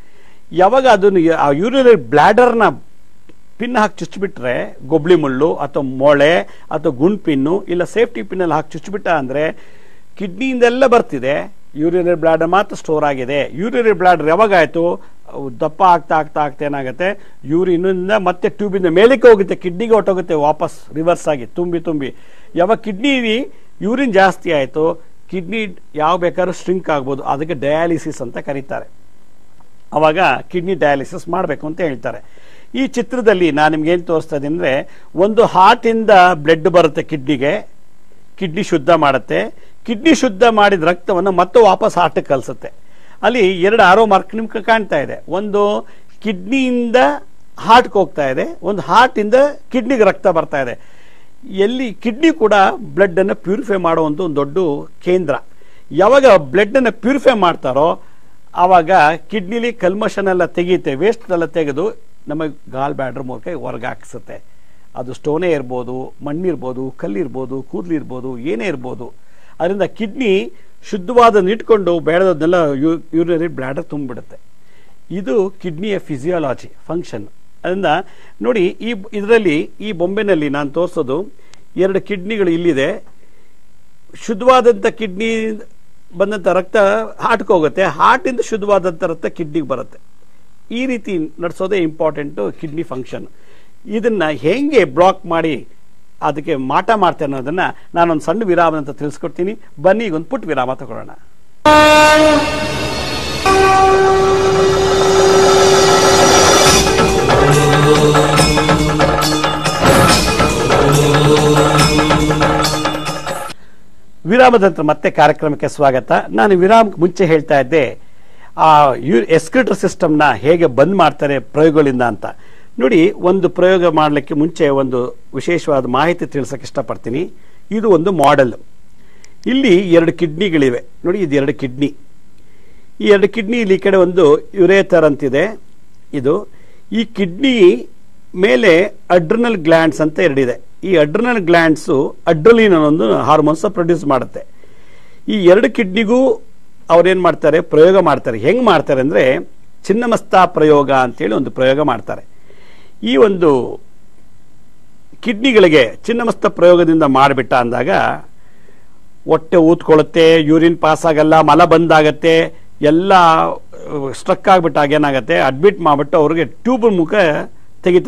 S1: ಯಾವಾಗ ಅದನ್ನು ಯ- ಆ ಯೂರಿನರಿ ಬ್ಲ್ಯಾಡರ್ನ ಪಿನ್ ಹಾಕಿ ಚುಚ್ಚಿಬಿಟ್ರೆ ಗೊಬ್ಳಿ ಮುಳ್ಳು ಅಥವಾ ಮೊಳೆ ಅಥವಾ ಗುಂಡ್ ಪಿನ್ನು ಇಲ್ಲ ಸೇಫ್ಟಿ ಪಿನ್ನಲ್ಲಿ ಹಾಕಿ ಚುಚ್ಚಿಬಿಟ್ಟ ಅಂದರೆ ಕಿಡ್ನಿಯಿಂದೆಲ್ಲ ಬರ್ತಿದೆ ಯೂರಿನರಿ ಬ್ಲಾಡರ್ ಮಾತ್ರ ಸ್ಟೋರ್ ಆಗಿದೆ ಯೂರಿನರಿ ಬ್ಲಾಡರ್ ಯಾವಾಗ ಆಯಿತು ದಪ್ಪ ಆಗ್ತಾ ಆಗ್ತಾ ಆಗ್ತಾ ಏನಾಗುತ್ತೆ ಯೂರಿನಿಂದ ಮತ್ತೆ ಟ್ಯೂಬಿಂದ ಮೇಲಕ್ಕೆ ಹೋಗುತ್ತೆ ಕಿಡ್ನಿಗೆ ಹೊಟ್ಟೋಗುತ್ತೆ ವಾಪಸ್ ರಿವರ್ಸ್ ಆಗಿ ತುಂಬಿ ತುಂಬಿ ಯಾವಾಗ ಕಿಡ್ನಿ ಯೂರಿನ್ ಜಾಸ್ತಿ ಆಯಿತು ಕಿಡ್ನಿ ಯಾವ ಬೇಕಾದ್ರೂ ಸ್ಟ್ರಿಂಕ್ ಆಗ್ಬೋದು ಅದಕ್ಕೆ ಡಯಾಲಿಸಿಸ್ ಅಂತ ಕರೀತಾರೆ ಅವಾಗ ಕಿಡ್ನಿ ಡಯಾಲಿಸಿಸ್ ಮಾಡಬೇಕು ಅಂತ ಹೇಳ್ತಾರೆ ಈ ಚಿತ್ರದಲ್ಲಿ ನಾನು ನಿಮ್ಗೆ ಏನು ತೋರಿಸ್ತಾ ಇದ್ದೀನಿ ಅಂದರೆ ಒಂದು ಹಾರ್ಟಿಂದ ಬ್ಲಡ್ ಬರುತ್ತೆ ಕಿಡ್ನಿಗೆ ಕಿಡ್ನಿ ಶುದ್ಧ ಮಾಡುತ್ತೆ ಕಿಡ್ನಿ ಶುದ್ಧ ಮಾಡಿದ ರಕ್ತವನ್ನು ಮತ್ತೆ ವಾಪಸ್ ಹಾರ್ಟಿಗೆ ಕಲಿಸುತ್ತೆ ಅಲ್ಲಿ ಎರಡು ಆರೋ ಮಾರ್ಕ್ ನಿಮ್ಗೆ ಕಾಣ್ತಾ ಇದೆ ಒಂದು ಕಿಡ್ನಿಯಿಂದ ಹಾರ್ಟ್ಗೆ ಹೋಗ್ತಾ ಇದೆ ಒಂದು ಹಾರ್ಟಿಂದ ಕಿಡ್ನಿಗೆ ರಕ್ತ ಬರ್ತಾ ಇದೆ ಎಲ್ಲಿ ಕಿಡ್ನಿ ಕೂಡ ಬ್ಲಡ್ ಅನ್ನು ಪ್ಯೂರಿಫೈ ಮಾಡುವಂಥ ಒಂದು ದೊಡ್ಡ ಕೇಂದ್ರ ಯಾವಾಗ ಬ್ಲಡ್ ಅನ್ನು ಪ್ಯೂರಿಫೈ ಮಾಡ್ತಾರೋ ಆವಾಗ ಕಿಡ್ನಿಲಿ ಕಲ್ಮಶನೆಲ್ಲ ತೆಗೆಯುತ್ತೆ ವೇಸ್ಟ್ ಎಲ್ಲ ತೆಗೆದು ನಮಗೆ ಗಾಲ್ ಬ್ಯಾಡ್ರ್ ಮೂಲಕ ಹೊರಗೆ ಹಾಕಿಸುತ್ತೆ ಅದು ಸ್ಟೋನೇ ಇರ್ಬೋದು ಮಣ್ಣಿರ್ಬೋದು ಕಲ್ಲಿರ್ಬೋದು ಕೂದಲಿರ್ಬೋದು ಏನೇ ಇರ್ಬೋದು ಅದರಿಂದ ಕಿಡ್ನಿ ಶುದ್ಧವಾದ ಇಟ್ಕೊಂಡು ಬೇಡದನ್ನೆಲ್ಲ ಯೂರಿನರಿ ಬ್ಲ್ಯಾಡರ್ ತುಂಬಿಬಿಡುತ್ತೆ ಇದು ಕಿಡ್ನಿಯ ಫಿಸಿಯಾಲಜಿ ಫಂಕ್ಷನ್ ಅದರಿಂದ ನೋಡಿ ಈ ಇದರಲ್ಲಿ ಈ ಬೊಂಬೆನಲ್ಲಿ ನಾನು ತೋರಿಸೋದು ಎರಡು ಕಿಡ್ನಿಗಳು ಇಲ್ಲಿದೆ ಶುದ್ಧವಾದಂಥ ಕಿಡ್ನಿ ಬಂದಂಥ ರಕ್ತ ಹಾರ್ಟ್ಗೆ ಹೋಗುತ್ತೆ ಹಾರ್ಟಿಂದ ಶುದ್ಧವಾದಂಥ ರಕ್ತ ಕಿಡ್ನಿಗೆ ಬರುತ್ತೆ ಈ ರೀತಿ ನಡೆಸೋದೇ ಇಂಪಾರ್ಟೆಂಟು ಕಿಡ್ನಿ ಫಂಕ್ಷನ್ ಇದನ್ನ ಹೇಗೆ ಬ್ಲಾಕ್ ಮಾಡಿ ಅದಕ್ಕೆ ಮಾಟ ಮಾಡ್ತೇನೆ ಅನ್ನೋದನ್ನ ನಾನೊಂದು ಸಣ್ಣ ವಿರಾಮ ಅಂತ ತಿಳಿಸ್ಕೊಡ್ತೀನಿ ಬನ್ನಿ ಈಗ ಒಂದು ಪುಟ್ಟ ವಿರಾಮ ತಗೊಳ್ಳೋಣ ವಿರಾಮದ ನಂತರ ಮತ್ತೆ ಕಾರ್ಯಕ್ರಮಕ್ಕೆ ಸ್ವಾಗತ ನಾನು ವಿರಾಮಕ್ಕೆ ಮುಂಚೆ ಹೇಳ್ತಾ ಇದ್ದೆ ಆ ಯು ಎಸ್ಕ್ರಿಟರ್ ಸಿಸ್ಟಮ್ನ ಹೇಗೆ ಬಂದ್ ಮಾಡ್ತಾರೆ ಪ್ರಯೋಗಗಳಿಂದ ಅಂತ ನೋಡಿ ಒಂದು ಪ್ರಯೋಗ ಮಾಡಲಿಕ್ಕೆ ಮುಂಚೆ ಒಂದು ವಿಶೇಷವಾದ ಮಾಹಿತಿ ತಿಳಿಸಕ್ಕೆ ಇಷ್ಟಪಡ್ತೀನಿ ಇದು ಒಂದು ಮಾಡೆಲ್ ಇಲ್ಲಿ ಎರಡು ಕಿಡ್ನಿಗಳಿವೆ ನೋಡಿ ಇದು ಎರಡು ಕಿಡ್ನಿ ಈ ಎರಡು ಕಿಡ್ನಿ ಇಲ್ಲಿ ಈ ಕಡೆ ಒಂದು ಯುರೇಥರ್ ಅಂತಿದೆ ಇದು ಈ ಕಿಡ್ನಿ ಮೇಲೆ ಅಡ್ರನಲ್ ಗ್ಲ್ಯಾಂಡ್ಸ್ ಅಂತ ಎರಡಿದೆ ಈ ಅಡ್ರನಲ್ ಗ್ಲ್ಯಾಂಡ್ಸು ಅಡ್ರಲಿನ್ ಅನ್ನೋ ಒಂದು ಹಾರ್ಮೋನ್ಸ್ ಪ್ರೊಡ್ಯೂಸ್ ಮಾಡುತ್ತೆ ಈ ಎರಡು ಕಿಡ್ನಿಗೂ ಅವ್ರೇನು ಮಾಡ್ತಾರೆ ಪ್ರಯೋಗ ಮಾಡ್ತಾರೆ ಹೆಂಗೆ ಮಾಡ್ತಾರೆ ಅಂದರೆ ಚಿನ್ನಮಸ್ತಾ ಪ್ರಯೋಗ ಅಂತೇಳಿ ಒಂದು ಪ್ರಯೋಗ ಮಾಡ್ತಾರೆ ಈ ಒಂದು ಕಿಡ್ನಿಗಳಿಗೆ ಚಿನ್ನಮಸ್ತ ಪ್ರಯೋಗದಿಂದ ಮಾಡಿಬಿಟ್ಟ ಅಂದಾಗ ಹೊಟ್ಟೆ ಊದ್ಕೊಳ್ಳುತ್ತೆ ಯೂರಿನ್ ಪಾಸ್ ಆಗಲ್ಲ ಮಲ ಬಂದಾಗತ್ತೆ ಎಲ್ಲ ಸ್ಟ್ರಕ್ ಆಗಿಬಿಟ್ಟಾಗ ಏನಾಗುತ್ತೆ ಅಡ್ಮಿಟ್ ಮಾಡಿಬಿಟ್ಟು ಅವ್ರಿಗೆ ಟ್ಯೂಬ್ ಮುಖ ತೆಗಿತಾರೆ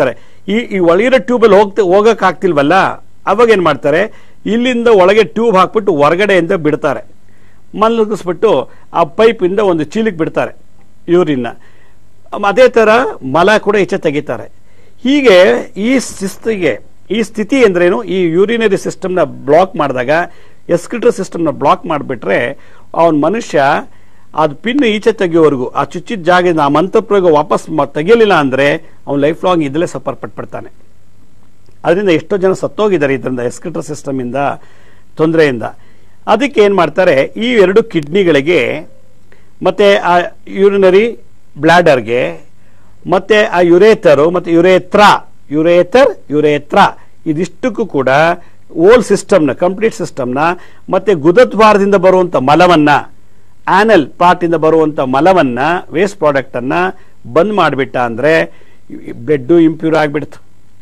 S1: ಈ ಈ ಒಳಗಿರೋ ಟ್ಯೂಬಲ್ಲಿ ಹೋಗ್ತ ಹೋಗಕ್ ಆಗ್ತಿಲ್ವಲ್ಲ ಅವಾಗ ಏನ್ ಮಾಡ್ತಾರೆ ಇಲ್ಲಿಂದ ಒಳಗೆ ಟ್ಯೂಬ್ ಹಾಕ್ಬಿಟ್ಟು ಹೊರಗಡೆಯಿಂದ ಬಿಡ್ತಾರೆ ಮಲಗಿಸ್ಬಿಟ್ಟು ಆ ಪೈಪಿಂದ ಒಂದು ಚೀಲಿಗೆ ಬಿಡ್ತಾರೆ ಯೂರಿನ್ನ ಅದೇ ತರ ಮಲ ಕೂಡ ಈಚೆ ತೆಗಿತಾರೆ ಹೀಗೆ ಈ ಶಿಸ್ತಿಗೆ ಈ ಸ್ಥಿತಿ ಅಂದ್ರೇನು ಈ ಯೂರಿನರಿ ಸಿಸ್ಟಮ್ನ ಬ್ಲಾಕ್ ಮಾಡಿದಾಗ ಎಸ್ಕಿಟ್ರಿ ಸಿಸ್ಟಮ್ನ ಬ್ಲಾಕ್ ಮಾಡಿಬಿಟ್ರೆ ಅವನ ಮನುಷ್ಯ ಅದು ಪಿನ್ ಈಚೆ ತೆಗೆಯೋವರೆಗೂ ಆ ಚುಚ್ಚಿದ ಜಾಗದಿಂದ ಆ ಮಂತ್ರಪ್ರಯೋಗ ವಾಪಸ್ ಮ- ತೆಗಿಲಿಲ್ಲ ಅಂದ್ರೆ ಅವ್ನು ಲೈಫ್ ಲಾಂಗ್ ಇದಲ್ಲೇ ಸಫರ್ ಪಟ್ಬಿಡ್ತಾನೆ ಅದರಿಂದ ಎಷ್ಟೋ ಜನ ಸತ್ತೋಗಿದ್ದಾರೆ ಇದರಿಂದ ಎಸ್ಕಿಟ್ರಿ ಸಿಸ್ಟಮ್ ಇಂದ ತೊಂದರೆಯಿಂದ ಅದಕ್ಕೆ ಏನ್ ಮಾಡ್ತಾರೆ ಈ ಎರಡು ಕಿಡ್ನಿಗಳಿಗೆ ಮತ್ತೆ ಆ ಯೂರಿನರಿ ಬ್ಲಾಡರ್ಗೆ ಮತ್ತೆ ಆ ಯುರೇತರು ಮತ್ತೆ ಯುರೇತ್ರ ಯುರೇತರ್ ಯುರೇತ್ರ ಇದಿಷ್ಟಕ್ಕೂ ಕೂಡ ಓಲ್ ಸಿಸ್ಟಮ್ನ ಕಂಪ್ಲೀಟ್ ಸಿಸ್ಟಮ್ನ ಮತ್ತೆ ಗುದದ್ವಾರದಿಂದ ಬರುವಂತ ಮಲವನ್ನ ಆನಲ್ ಪಾರ್ಟ್ ಇಂದ ಬರುವಂತ ಮಲವನ್ನ ವೇಸ್ಟ್ ಪ್ರಾಡಕ್ಟ್ ಅನ್ನ ಬಂದ್ ಮಾಡಿಬಿಟ್ಟ ಅಂದ್ರೆ ಬ್ಲಡ್ ಇಂಪ್ಯೂರ್ ಆಗ್ಬಿಡ್ತು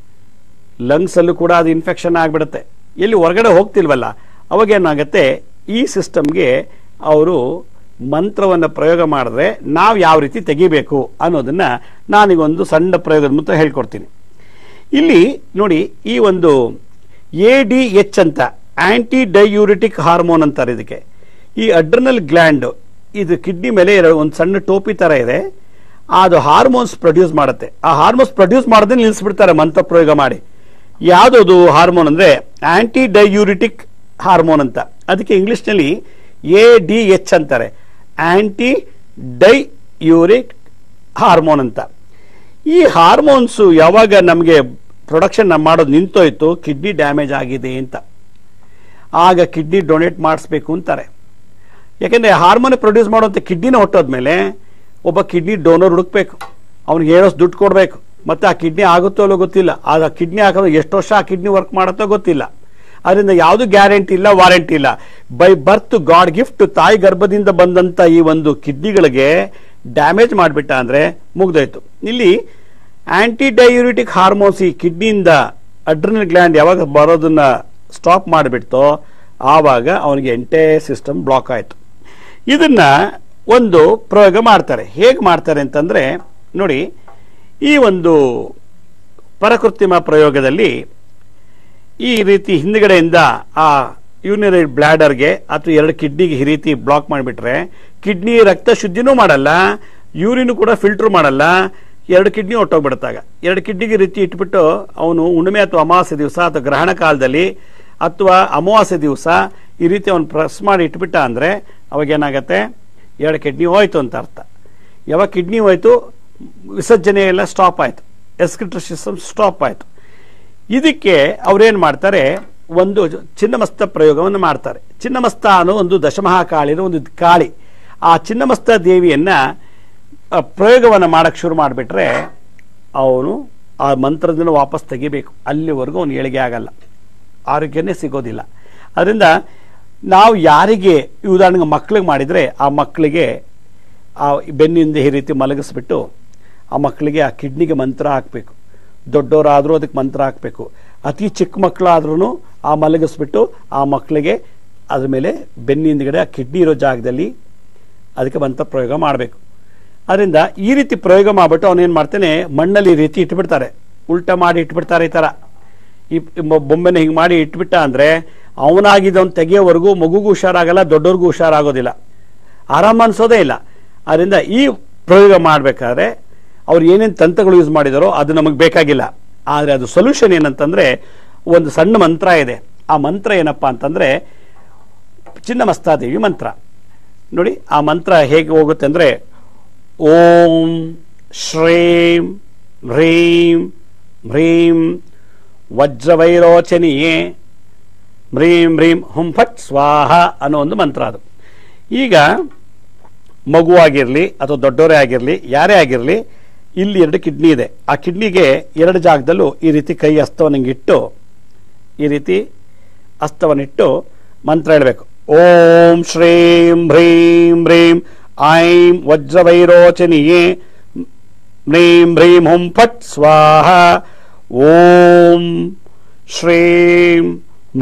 S1: ಲಂಗ್ಸ್ ಅಲ್ಲೂ ಕೂಡ ಅದು ಇನ್ಫೆಕ್ಷನ್ ಆಗ್ಬಿಡುತ್ತೆ ಎಲ್ಲಿ ಹೊರಗಡೆ ಹೋಗ್ತಿಲ್ವಲ್ಲ ಅವಾಗ ಏನಾಗುತ್ತೆ ಈ ಸಿಸ್ಟಮ್ಗೆ ಅವರು ಮಂತ್ರವನ್ನು ಪ್ರಯೋಗ ಮಾಡಿದ್ರೆ ನಾವು ಯಾವ ರೀತಿ ತೆಗಿಬೇಕು ಅನ್ನೋದನ್ನ ನಾನೀಗೊಂದು ಸಣ್ಣ ಪ್ರಯೋಗದ ಮುತ್ತ ಹೇಳ್ಕೊಡ್ತೀನಿ ಇಲ್ಲಿ ನೋಡಿ ಈ ಒಂದು ಎ ಡಿ ಎಚ್ ಅಂತ ಆಂಟಿ ಡೈಯೂರಿಟಿಕ್ ಹಾರ್ಮೋನ್ ಅಂತಾರೆ ಇದಕ್ಕೆ ಈ ಅಡ್ರನಲ್ ಗ್ಲ್ಯಾಂಡ್ ಇದು ಕಿಡ್ನಿ ಮೇಲೆ ಎರಡು ಒಂದು ಸಣ್ಣ ಟೋಪಿ ತರ ಇದೆ ಅದು ಹಾರ್ಮೋನ್ಸ್ ಪ್ರೊಡ್ಯೂಸ್ ಮಾಡುತ್ತೆ ಆ ಹಾರ್ಮೋನ್ಸ್ ಪ್ರೊಡ್ಯೂಸ್ ಮಾಡೋದನ್ನ ನಿಲ್ಲಿಸ್ಬಿಡ್ತಾರೆ ಮಂತ್ರ ಪ್ರಯೋಗ ಮಾಡಿ ಯಾವುದದು ಹಾರ್ಮೋನ್ ಅಂದ್ರೆ ಆಂಟಿ ಡೈಯೂರಿಟಿಕ್ ಹಾರ್ಮೋನ್ ಅಂತ ಅದಕ್ಕೆ ಇಂಗ್ಲಿಷ್ನಲ್ಲಿ ಎ ಡಿ ಎಚ್ ಅಂತಾರೆ ಆಂಟಿ ಡೈ ಯೂರಿಕ್ ಹಾರ್ಮೋನ್ ಅಂತ ಈ ಹಾರ್ಮೋನ್ಸ್ ಯಾವಾಗ ನಮಗೆ ಪ್ರೊಡಕ್ಷನ್ ಮಾಡೋದು ನಿಂತೋಯ್ತು ಕಿಡ್ನಿ ಡ್ಯಾಮೇಜ್ ಆಗಿದೆ ಅಂತ ಆಗ ಕಿಡ್ನಿ ಡೊನೇಟ್ ಮಾಡಿಸ್ಬೇಕು ಅಂತಾರೆ ಯಾಕೆಂದ್ರೆ ಹಾರ್ಮೋನ್ ಪ್ರೊಡ್ಯೂಸ್ ಮಾಡುವಂಥ ಕಿಡ್ನಿನ ಹೊಟ್ಟೋದ್ಮೇಲೆ ಒಬ್ಬ ಕಿಡ್ನಿ ಡೋನರ್ ಹುಡುಕ್ಬೇಕು ಅವ್ನಿಗೆ ಹೇಳೋಷ್ಟು ದುಡ್ಡು ಕೊಡಬೇಕು ಮತ್ತೆ ಆ ಕಿಡ್ನಿ ಆಗುತ್ತೋ ಅಲ್ಲೋ ಗೊತ್ತಿಲ್ಲ ಆ ಕಿಡ್ನಿ ಹಾಕೋದು ಎಷ್ಟು ವರ್ಷ ಆ ಕಿಡ್ನಿ ವರ್ಕ್ ಮಾಡುತ್ತೋ ಗೊತ್ತಿಲ್ಲ ಅದರಿಂದ ಯಾವುದು ಗ್ಯಾರಂಟಿ ಇಲ್ಲ ವಾರಂಟಿ ಇಲ್ಲ ಬೈ ಬರ್ತ್ ಗಾಡ್ ಗಿಫ್ಟ್ ತಾಯಿ ಗರ್ಭದಿಂದ ಬಂದಂತ ಈ ಒಂದು ಕಿಡ್ನಿಗಳಿಗೆ ಡ್ಯಾಮೇಜ್ ಮಾಡಿಬಿಟ್ಟ ಅಂದ್ರೆ ಮುಗ್ದೋಯ್ತು ಇಲ್ಲಿ ಆಂಟಿ ಡಯೂರಿಟಿಕ್ ಹಾರ್ಮೋನ್ಸ್ ಈ ಕಿಡ್ನಿಯಿಂದ ಅಡ್ರಿನಲ್ ಗ್ಲ್ಯಾಂಡ್ ಯಾವಾಗ ಬರೋದನ್ನ ಸ್ಟಾಪ್ ಮಾಡಿಬಿಡ್ತೋ ಆವಾಗ ಅವನಿಗೆ ಎಂಟೇ ಸಿಸ್ಟಮ್ ಬ್ಲಾಕ್ ಆಯ್ತು ಇದನ್ನ ಒಂದು ಪ್ರಯೋಗ ಮಾಡ್ತಾರೆ ಹೇಗೆ ಮಾಡ್ತಾರೆ ಅಂತಂದ್ರೆ ನೋಡಿ ಈ ಒಂದು ಪರಕೃತ್ರಿಮ ಪ್ರಯೋಗದಲ್ಲಿ ಈ ರೀತಿ ಹಿಂದ್ಗಡೆಯಿಂದ ಆ ಯೂರಿನರಿ ಬ್ಲಾಡರ್ಗೆ ಅಥವಾ ಎರಡು ಕಿಡ್ನಿಗೆ ಈ ರೀತಿ ಬ್ಲಾಕ್ ಮಾಡಿಬಿಟ್ರೆ ಕಿಡ್ನಿ ರಕ್ತ ಶುದ್ಧಿನೂ ಮಾಡಲ್ಲ ಯೂರಿನ್ ಕೂಡ ಫಿಲ್ಟರ್ ಮಾಡಲ್ಲ ಎರಡು ಕಿಡ್ನಿ ಹೊಟ್ಟೋಗ್ಬಿಡುತ್ತಾಗ ಎರಡು ಕಿಡ್ನಿಗೆ ಈ ರೀತಿ ಇಟ್ಬಿಟ್ಟು ಅವನು ಹುಣ್ಣಿಮೆ ಅಥವಾ ಅಮಾವಾಸ್ಯೆ ದಿವಸ ಅಥವಾ ಗ್ರಹಣ ಕಾಲದಲ್ಲಿ ಅಥವಾ ಅಮಾವಾಸ್ಯೆ ದಿವಸ ಈ ರೀತಿ ಅವನು ಪ್ರೆಸ್ ಮಾಡಿ ಇಟ್ಬಿಟ್ಟ ಅಂದ್ರೆ ಅವಾಗ ಏನಾಗತ್ತೆ ಎರಡು ಕಿಡ್ನಿ ಹೋಯ್ತು ಅಂತ ಅರ್ಥ ಯಾವಾಗ ಕಿಡ್ನಿ ಹೋಯ್ತು ವಿಸರ್ಜನೆ ಎಲ್ಲ ಸ್ಟಾಪ್ ಆಯ್ತು ಎಸ್ಕ್ರಿಟರ್ ಸಿಸ್ಟಮ್ ಸ್ಟಾಪ್ ಆಯ್ತು ಇದಕ್ಕೆ ಅವ್ರೇನ್ ಮಾಡ್ತಾರೆ ಒಂದು ಚಿನ್ನಮಸ್ತ ಪ್ರಯೋಗವನ್ನು ಮಾಡ್ತಾರೆ ಚಿನ್ನಮಸ್ತ ಅನ್ನೋ ಒಂದು ದಶಮಹಾಕಾಳಿನ ಒಂದು ಕಾಳಿ ಆ ಚಿನ್ನಮಸ್ತ ದೇವಿಯನ್ನ ಆ ಪ್ರಯೋಗವನ್ನು ಮಾಡಕ್ ಶುರು ಮಾಡಿಬಿಟ್ರೆ ಅವನು ಆ ಮಂತ್ರದಿಂದ ವಾಪಸ್ ತೆಗಿಬೇಕು ಅಲ್ಲಿವರೆಗೂ ಅವನು ಏಳಿಗೆ ಆಗಲ್ಲ ಆರೋಗ್ಯನೇ ಸಿಗೋದಿಲ್ಲ ಅದರಿಂದ ನಾವು ಯಾರಿಗೆ ಈ ಉದಾಹರಣೆಗೆ ಮಕ್ಕಳಿಗೆ ಮಾಡಿದ್ರೆ ಆ ಮಕ್ಕಳಿಗೆ ಆ ಬೆನ್ನಿಂದ ಈ ರೀತಿ ಮಲಗಿಸ್ಬಿಟ್ಟು ಆ ಮಕ್ಕಳಿಗೆ ಆ ಕಿಡ್ನಿಗೆ ಮಂತ್ರ ಹಾಕಬೇಕು ದೊಡ್ಡವರಾದರೂ ಅದಕ್ಕೆ ಮಂತ್ರ ಹಾಕಬೇಕು ಅತಿ ಚಿಕ್ಕ ಮಕ್ಕಳಾದ್ರೂ ಆ ಮಲಗಿಸ್ಬಿಟ್ಟು ಆ ಮಕ್ಕಳಿಗೆ ಅದ್ರ ಮೇಲೆ ಬೆನ್ನಿಂದಗಡೆ ಆ ಕಿಡ್ನಿ ಇರೋ ಜಾಗದಲ್ಲಿ ಅದಕ್ಕೆ ಮಂತ್ರ ಪ್ರಯೋಗ ಮಾಡಬೇಕು ಅದರಿಂದ ಈ ರೀತಿ ಪ್ರಯೋಗ ಮಾಡ್ಬಿಟ್ಟು ಅವನೇನು ಮಾಡ್ತಾನೆ ಮಣ್ಣಲ್ಲಿ ಈ ರೀತಿ ಇಟ್ಬಿಡ್ತಾರೆ ಉಲ್ಟಾ ಮಾಡಿ ಇಟ್ಬಿಡ್ತಾರೆ ಈ ಥರ ಈ ಬೊ- ಬೊಂಬೆನ ಹಿಂಗೆ ಮಾಡಿ ಇಟ್ಬಿಟ್ಟ ಅಂದ್ರೆ ಅವನಾಗಿದ್ದವನು ತೆಗೆಯೋವರೆಗೂ ಮಗುಗೂ ಹುಷಾರಾಗಲ್ಲ ದೊಡ್ಡವ್ರಿಗೂ ಹುಷಾರಾಗೋದಿಲ್ಲ ಆರಾಮ ಅನ್ಸೋದೇ ಇಲ್ಲ ಅದರಿಂದ ಈ ಪ್ರಯೋಗ ಮಾಡಬೇಕಾದ್ರೆ ಅವ್ರು ಏನೇನು ತಂತ್ರಗಳು ಯೂಸ್ ಮಾಡಿದಾರೋ ಅದು ನಮಗೆ ಬೇಕಾಗಿಲ್ಲ ಆದರೆ ಅದು ಸೊಲ್ಯೂಷನ್ ಏನಂತಂದ್ರೆ ಒಂದು ಸಣ್ಣ ಮಂತ್ರ ಇದೆ ಆ ಮಂತ್ರ ಏನಪ್ಪಾ ಅಂತಂದ್ರೆ ಚಿನ್ನಮಸ್ತಾದೇವಿ ಮಂತ್ರ ನೋಡಿ ಆ ಮಂತ್ರ ಹೇಗೆ ಹೋಗುತ್ತೆ ಅಂದ್ರೆ ಓಂ ಶ್ರೀಂ ಹ್ರೀಂ ಹ್ರೀಂ ವಜ್ರವೈರೋಚನಿಯೇ ಹ್ರೀಂ ಹ್ರೀಂ ಹುಂ ಫಟ್ ಸ್ವಾಹ ಅನ್ನೋ ಒಂದು ಮಂತ್ರ ಅದು ಈಗ ಮಗುವಾಗಿರಲಿ ಅಥವಾ ದೊಡ್ಡವರೇ ಆಗಿರಲಿ ಯಾರೇ ಆಗಿರಲಿ ಇಲ್ಲಿ ಎರಡು ಕಿಡ್ನಿ ಇದೆ ಆ ಕಿಡ್ನಿಗೆ ಎರಡು ಜಾಗದಲ್ಲೂ ಈ ರೀತಿ ಕೈ ಹಸ್ತವನ್ನು ಹಿಂಗಿಟ್ಟು ಈ ರೀತಿ ಹಸ್ತವನ್ನಿಟ್ಟು ಮಂತ್ರ ಹೇಳಬೇಕು ಓಂ ಶ್ರೀಂ ಹ್ರೀಂ ಹ್ರೀಂ ಐಂ ವಜ್ರವೈರೋಚನಿಯೇ ಹ್ರೀಂ ಹ್ರೀಂ ಹುಂ ಫಟ್ ಸ್ವಾಹ ಓಂ ಶ್ರೀಂ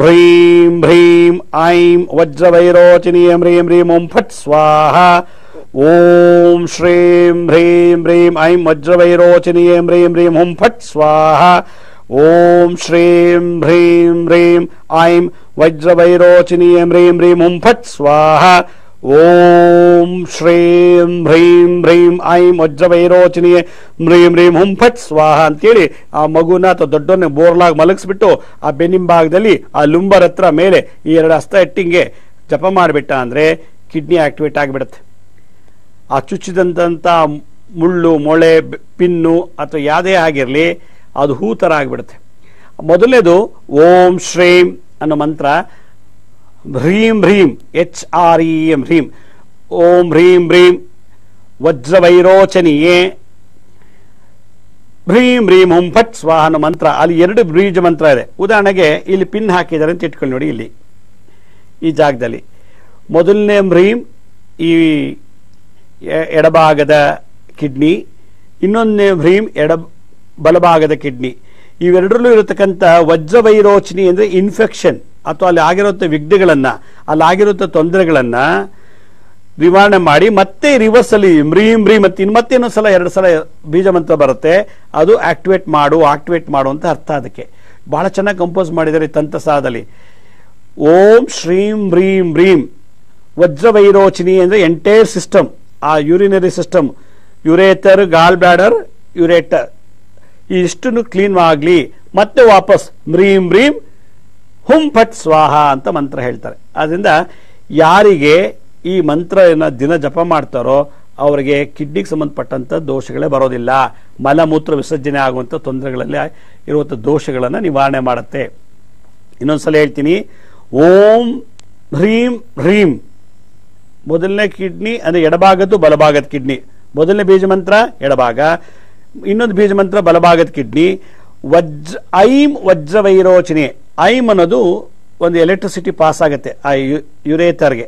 S1: ಹ್ರೀಂ ಹ್ರೀಂ ಐಂ ವಜ್ರವೈರೋಚನೀಯ ಹ್ರೀಂ ಹ್ರೀಂ ಓಂ ಫಟ್ ಸ್ವಾಹ ಓಂ ಶ್ರೀಂ ಹ್ರೀಂ ಹ್ರೀಂ ಐಂ ವಜ್ರವೈರೋಚನೀಯಂ ಹ್ರೀಂ ಹ್ರೀಂ ಹುಂ ಫಟ್ ಸ್ವಾಹ ಓಂ ಶ್ರೀಂ ಹ್ರೀಂ ಹ್ರೀಂ ಐಂ ವಜ್ರವೈರೋಚನೀಯಂ ಹ್ರೀಂ ಹ್ರೀಂ ಹುಂ ಫಟ್ ಸ್ವಾಹ ಓಂ ಶ್ರೀಂ ಹ್ರೀಂ ಹ್ರೀಂ ಐಂ ವಜ್ರವೈರೋಚನೀಯ ಹ್ರೀಂ ಹ್ರೀಂ ಹುಂ ಫಟ್ ಸ್ವಾಹ ಅಂತೇಳಿ ಆ ಮಗುನ ಅಥವಾ ದೊಡ್ಡವನ್ನ ಬೋರ್ಲಾಗಿ ಮಲಗಿಸ್ಬಿಟ್ಟು ಆ ಬೆನ್ನಿಂಭಾಗದಲ್ಲಿ ಆ ಲುಂಬರ್ ಹತ್ರ ಮೇಲೆ ಈ ಎರಡು ಹಸ್ತ ಎಟ್ಟಿಂಗೆ ಜಪ ಮಾಡಿಬಿಟ್ಟ ಅಂದ್ರೆ ಕಿಡ್ನಿ ಆಕ್ಟಿವೇಟ್ ಆಗಿಬಿಡುತ್ತೆ ಆ ಚುಚ್ಚಿದಂಥ ಮುಳ್ಳು ಮೊಳೆ ಬ್- ಪಿನ್ನು ಅಥವಾ ಯಾವುದೇ ಆಗಿರಲಿ ಅದು ಹೂ ಥರ ಆಗಿಬಿಡುತ್ತೆ ಮೊದಲನೇದು ಓಂ ಶ್ರೀಂ ಅನ್ನೋ ಮಂತ್ರ ಹ್ರೀಂ ಹ್ರೀಂ ಎಚ್ ಆರ್ ಇ ಎಂ ಹ್ರೀಂ ಓಂ ಹ್ರೀಂ ಹ್ರೀಂ ವಜ್ರವೈರೋಚನಿಯೇ ಹ್ರೀಂ ಹ್ರೀಂ ಹುಂ ಫಟ್ ಸ್ವಾಹ ಅನ್ನೋ ಮಂತ್ರ ಅಲ್ಲಿ ಎರಡು ಬೀಜ ಮಂತ್ರ ಇದೆ ಉದಾಹರಣೆಗೆ ಇಲ್ಲಿ ಪಿನ್ ಹಾಕಿದ್ದಾರೆ ಅಂತ ಇಟ್ಕೊಳ್ಳಿ ನೋಡಿ ಇಲ್ಲಿ ಈ ಜಾಗದಲ್ಲಿ ಮೊದಲನೇ ಹ್ರೀಂ ಈ ಎ- ಎಡಭಾಗದ ಕಿಡ್ನಿ ಇನ್ನೊಂದನೇ ಹ್ರೀಂ ಎಡ ಬಲಭಾಗದ ಕಿಡ್ನಿ ಇವೆರಡರಲ್ಲೂ ಇರತಕ್ಕಂಥ ವಜ್ರವೈರೋಚನಿ ಅಂದ್ರೆ ಇನ್ಫೆಕ್ಷನ್ ಅಥವಾ ಅಲ್ಲಿ ಆಗಿರುವಂಥ ವಿಘ್ನಗಳನ್ನ ಅಲ್ಲಿ ಆಗಿರುವಂಥ ತೊಂದರೆಗಳನ್ನ ನಿವಾರಣೆ ಮಾಡಿ ಮತ್ತೆ ರಿವರ್ಸ್ ಅಲ್ಲಿ ಮ್ರೀಂ ಮ್ರೀ ಮತ್ತೆ ಇನ್ ಮತ್ತೆ ಇನ್ನೊಂದು ಸಲ ಎರಡು ಸಲ ಬೀಜ ಮಂತ್ರ ಬರುತ್ತೆ ಅದು ಆಕ್ಟಿವೇಟ್ ಮಾಡು ಆಕ್ಟಿವೇಟ್ ಮಾಡು ಅಂತ ಅರ್ಥ ಅದಕ್ಕೆ ಬಹಳ ಚೆನ್ನಾಗಿ ಕಂಪೋಸ್ ಮಾಡಿದ್ದಾರೆ ಈ ತಂತ್ರಸಾರದಲ್ಲಿ ಓಂ ಶ್ರೀಂ ಹ್ರೀಂ ಹ್ರೀಂ ವಜ್ರವೈರೋಚಿನಿ ಅಂದ್ರೆ ಎಂಟೈರ್ ಸಿಸ್ಟಮ್ ಆ urinary system ureter gall bladder ureter ಇಷ್ಟನ್ನು ಕ್ಲೀನ್ ಆಗಲಿ ಮತ್ತೆ ವಾಪಸ್ ಮ್ರೀಂ ಹ್ರೀಂ ಹುಂ ಫಟ್ ಸ್ವಾಹ ಅಂತ ಮಂತ್ರ ಹೇಳ್ತಾರೆ ಅದರಿಂದ ಯಾರಿಗೆ ಈ ಮಂತ್ರನ ದಿನ ಜಪ ಮಾಡ್ತಾರೋ ಅವರಿಗೆ ಕಿಡ್ನಿಗೆ ಸಂಬಂಧಪಟ್ಟಂತ ದೋಷಗಳೇ ಬರೋದಿಲ್ಲ ಮಲಮೂತ್ರ ವಿಸರ್ಜನೆ ಆಗುವಂಥ ತೊಂದರೆಗಳಲ್ಲಿ ಇರುವಂಥ ದೋಷಗಳನ್ನು ನಿವಾರಣೆ ಮಾಡುತ್ತೆ ಇನ್ನೊಂದ್ಸಲ ಹೇಳ್ತೀನಿ ಓಂ ಹ್ರೀಂ ಹ್ರೀಂ ಮೊದಲನೇ ಕಿಡ್ನಿ ಅಂದ್ರೆ ಎಡಭಾಗದ್ದು ಬಲಭಾಗದ ಕಿಡ್ನಿ ಮೊದಲನೇ ಬೀಜ ಮಂತ್ರ ಎಡಭಾಗ ಇನ್ನೊಂದು ಬೀಜ ಮಂತ್ರ ಬಲಭಾಗದ ಕಿಡ್ನಿ ವಜ್ರ ಐಂ ವಜ್ರವೈರೋಚನೆ ಐಂ ಅನ್ನೋದು ಒಂದು ಎಲೆಕ್ಟ್ರಿಸಿಟಿ ಪಾಸ್ ಆಗುತ್ತೆ ಆ ಯು- ಯುರೇತರ್ಗೆ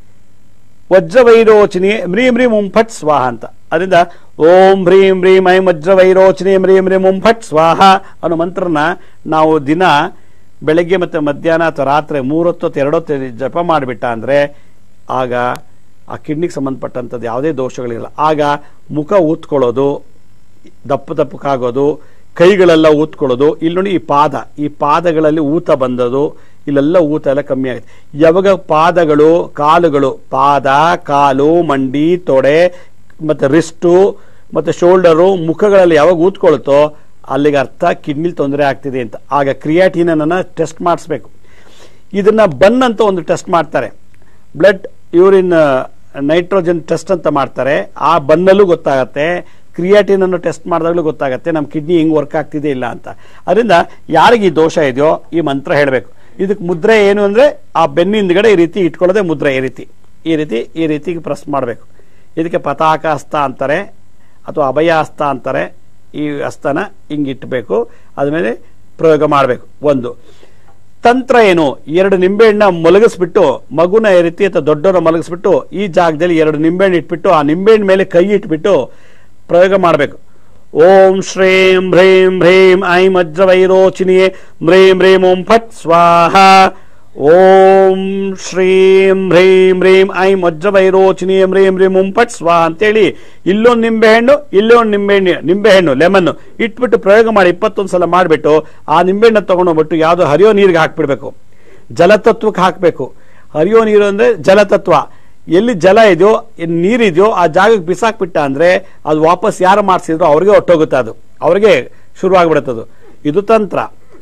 S1: ವಜ್ರವೈರೋಚನೆ ಮ್ರೀಂ ಹ್ರೀಂ ಉಂ ಫಟ್ ಸ್ವಾಹ ಅಂತ ಅದರಿಂದ ಓಂ ಹ್ರೀಂ ಹ್ರೀಂ ಐಂ ವಜ್ರವೈರೋಚನೆ ಮ್ರೀಂ ಹ್ರೀಂ ಉಂ ಫಟ್ ಸ್ವಾಹ ಅನ್ನೋ ಮಂತ್ರನ ನಾವು ದಿನ ಬೆಳಗ್ಗೆ ಮತ್ತು ಮಧ್ಯಾಹ್ನ ಅಥವಾ ರಾತ್ರಿ ಮೂರೊತ್ತು ಅಥವಾ ಎರಡೊತ್ತು ಜಪ ಮಾಡಿಬಿಟ್ಟ ಅಂದರೆ ಆಗ ಆ ಕಿಡ್ನಿಗೆ ಸಂಬಂಧಪಟ್ಟಂಥದ್ದು ಯಾವುದೇ ದೋಷಗಳಿಲ್ಲ ಆಗ ಮುಖ ಊತ್ಕೊಳ್ಳೋದು ದಪ್ಪ ದಪ್ಪಕ್ಕಾಗೋದು ಕೈಗಳೆಲ್ಲ ಊತ್ಕೊಳ್ಳೋದು ಇಲ್ಲಿ ನೋಡಿ ಈ ಪಾದ ಈ ಪಾದಗಳಲ್ಲಿ ಊತ ಬಂದದು ಇಲ್ಲೆಲ್ಲ ಊತ ಎಲ್ಲ ಕಮ್ಮಿ ಆಗುತ್ತೆ ಯಾವಾಗ ಪಾದಗಳು ಕಾಲುಗಳು ಪಾದ ಕಾಲು ಮಂಡಿ ತೊಡೆ ಮತ್ತೆ ರಿಸ್ಟು ಮತ್ತೆ ಶೋಲ್ಡರು ಮುಖಗಳಲ್ಲಿ ಯಾವಾಗ ಊತ್ಕೊಳುತ್ತೋ ಅಲ್ಲಿಗೆ ಅರ್ಥ ಕಿಡ್ನಿಲಿ ತೊಂದರೆ ಆಗ್ತಿದೆ ಅಂತ ಆಗ ಕ್ರಿಯಾಟಿನನ್ನ ಟೆಸ್ಟ್ ಮಾಡಿಸ್ಬೇಕು ಇದನ್ನ ಬನ್ ಅಂತ ಒಂದು ಟೆಸ್ಟ್ ಮಾಡ್ತಾರೆ ಬ್ಲಡ್ ಯೂರಿನ್ ನೈಟ್ರೋಜನ್ ಟೆಸ್ಟ್ ಅಂತ ಮಾಡ್ತಾರೆ ಆ ಬನ್ನಲ್ಲೂ ಗೊತ್ತಾಗತ್ತೆ ಕ್ರಿಯಾಟಿನ್ ಅನ್ನು ಟೆಸ್ಟ್ ಮಾಡಿದಾಗಲೂ ಗೊತ್ತಾಗತ್ತೆ ನಮ್ಮ ಕಿಡ್ನಿ ಹೆಂಗ್ ವರ್ಕ್ ಆಗ್ತಿದೆ ಇಲ್ಲ ಅಂತ ಅದರಿಂದ ಯಾರಿಗೆ ಈ ದೋಷ ಇದೆಯೋ ಈ ಮಂತ್ರ ಹೇಳಬೇಕು ಇದಕ್ಕೆ ಮುದ್ರೆ ಏನು ಅಂದ್ರೆ ಆ ಬೆನ್ನ ಹಿಂದ್ಗಡೆ ಈ ರೀತಿ ಇಟ್ಕೊಳ್ಳೋದೇ ಮುದ್ರೆ ಈ ರೀತಿ ಈ ರೀತಿ ಈ ರೀತಿ ಪ್ರೆಸ್ ಮಾಡಬೇಕು ಇದಕ್ಕೆ ಪತಾಕ ಹಸ್ತ ಅಂತಾರೆ ಅಥವಾ ಅಭಯ ಹಸ್ತ ಅಂತಾರೆ ಈ ಹಸ್ತನ ಹಿಂಗೆ ಇಟ್ಟಬೇಕು ಅದ್ಮೇಲೆ ಪ್ರಯೋಗ ಮಾಡಬೇಕು ಒಂದು ತಂತ್ರ ಏನು ಎರಡು ನಿಂಬೆಹಣ್ಣ ಮಲಗಿಸ್ಬಿಟ್ಟು ಮಗುನ ಈ ರೀತಿ ಅಥವಾ ದೊಡ್ಡವರ ಮಲಗಿಸ್ಬಿಟ್ಟು ಈ ಜಾಗದಲ್ಲಿ ಎರಡು ನಿಂಬೆಹಣ್ಣು ಇಟ್ಬಿಟ್ಟು ಆ ನಿಂಬೆಹಣ್ಣು ಮೇಲೆ ಕೈ ಇಟ್ಬಿಟ್ಟು ಪ್ರಯೋಗ ಮಾಡಬೇಕು ಓಂ ಶ್ರೀಂ ಹ್ರೀಂ ಹ್ರೀಂ ಐಂ ವಜ್ರವೈರೋಚಿನಿಯೇ ಹ್ರೀಂ ಹ್ರೀಂ ಓಂ ಫಟ್ ಸ್ವಾಹ ಓಂ ಶ್ರೀಂ ಹ್ರೀಂ ಹ್ರೀಂ ಐಂ ವಜ್ರವೈರೋಚಿನಿಯೇ ಹ್ರೀಂ ಹ್ರೀಂ ಓಂ ಫಟ್ ಸ್ವಾಹ ಅಂತೇಳಿ ಇಲ್ಲೊಂದು ನಿಂಬೆಹಣ್ಣು ಇಲ್ಲೊಂದು ನಿಂಬೆಹಣ್ಣು ನಿಂಬೆಹಣ್ಣು ಲೆಮನ್ ಇಟ್ಬಿಟ್ಟು ಪ್ರಯೋಗ ಮಾಡಿ ಇಪ್ಪತ್ತೊಂದು ಸಲ ಮಾಡಿಬಿಟ್ಟು ಆ ನಿಂಬೆಹಣ್ಣು ತಗೊಂಡೋಗ್ಬಿಟ್ಟು ಯಾವುದು ಹರಿಯೋ ನೀರಿಗೆ ಹಾಕ್ಬಿಡ್ಬೇಕು ಜಲತತ್ವಕ್ಕೆ ಹಾಕಬೇಕು ಹರಿಯೋ ನೀರು ಅಂದ್ರೆ ಜಲತತ್ವ ಎಲ್ಲಿ ಜಲ ಇದೆಯೋ ಎಲ್ಲಿ ನೀರಿದೆಯೋ ಆ ಜಾಗಕ್ಕೆ ಬಿಸಾಕ್ಬಿಟ್ಟ ಅಂದ್ರೆ ಅದು ವಾಪಸ್ ಯಾರು ಮಾಡಿಸಿದ್ರು ಅವ್ರಿಗೆ ಹೊಟ್ಟೋಗುತ್ತೆ ಅದು ಅವ್ರಿಗೆ ಶುರುವಾಗ್ಬಿಡುತ್ತೆ ಅದು ಇದು ತಂತ್ರ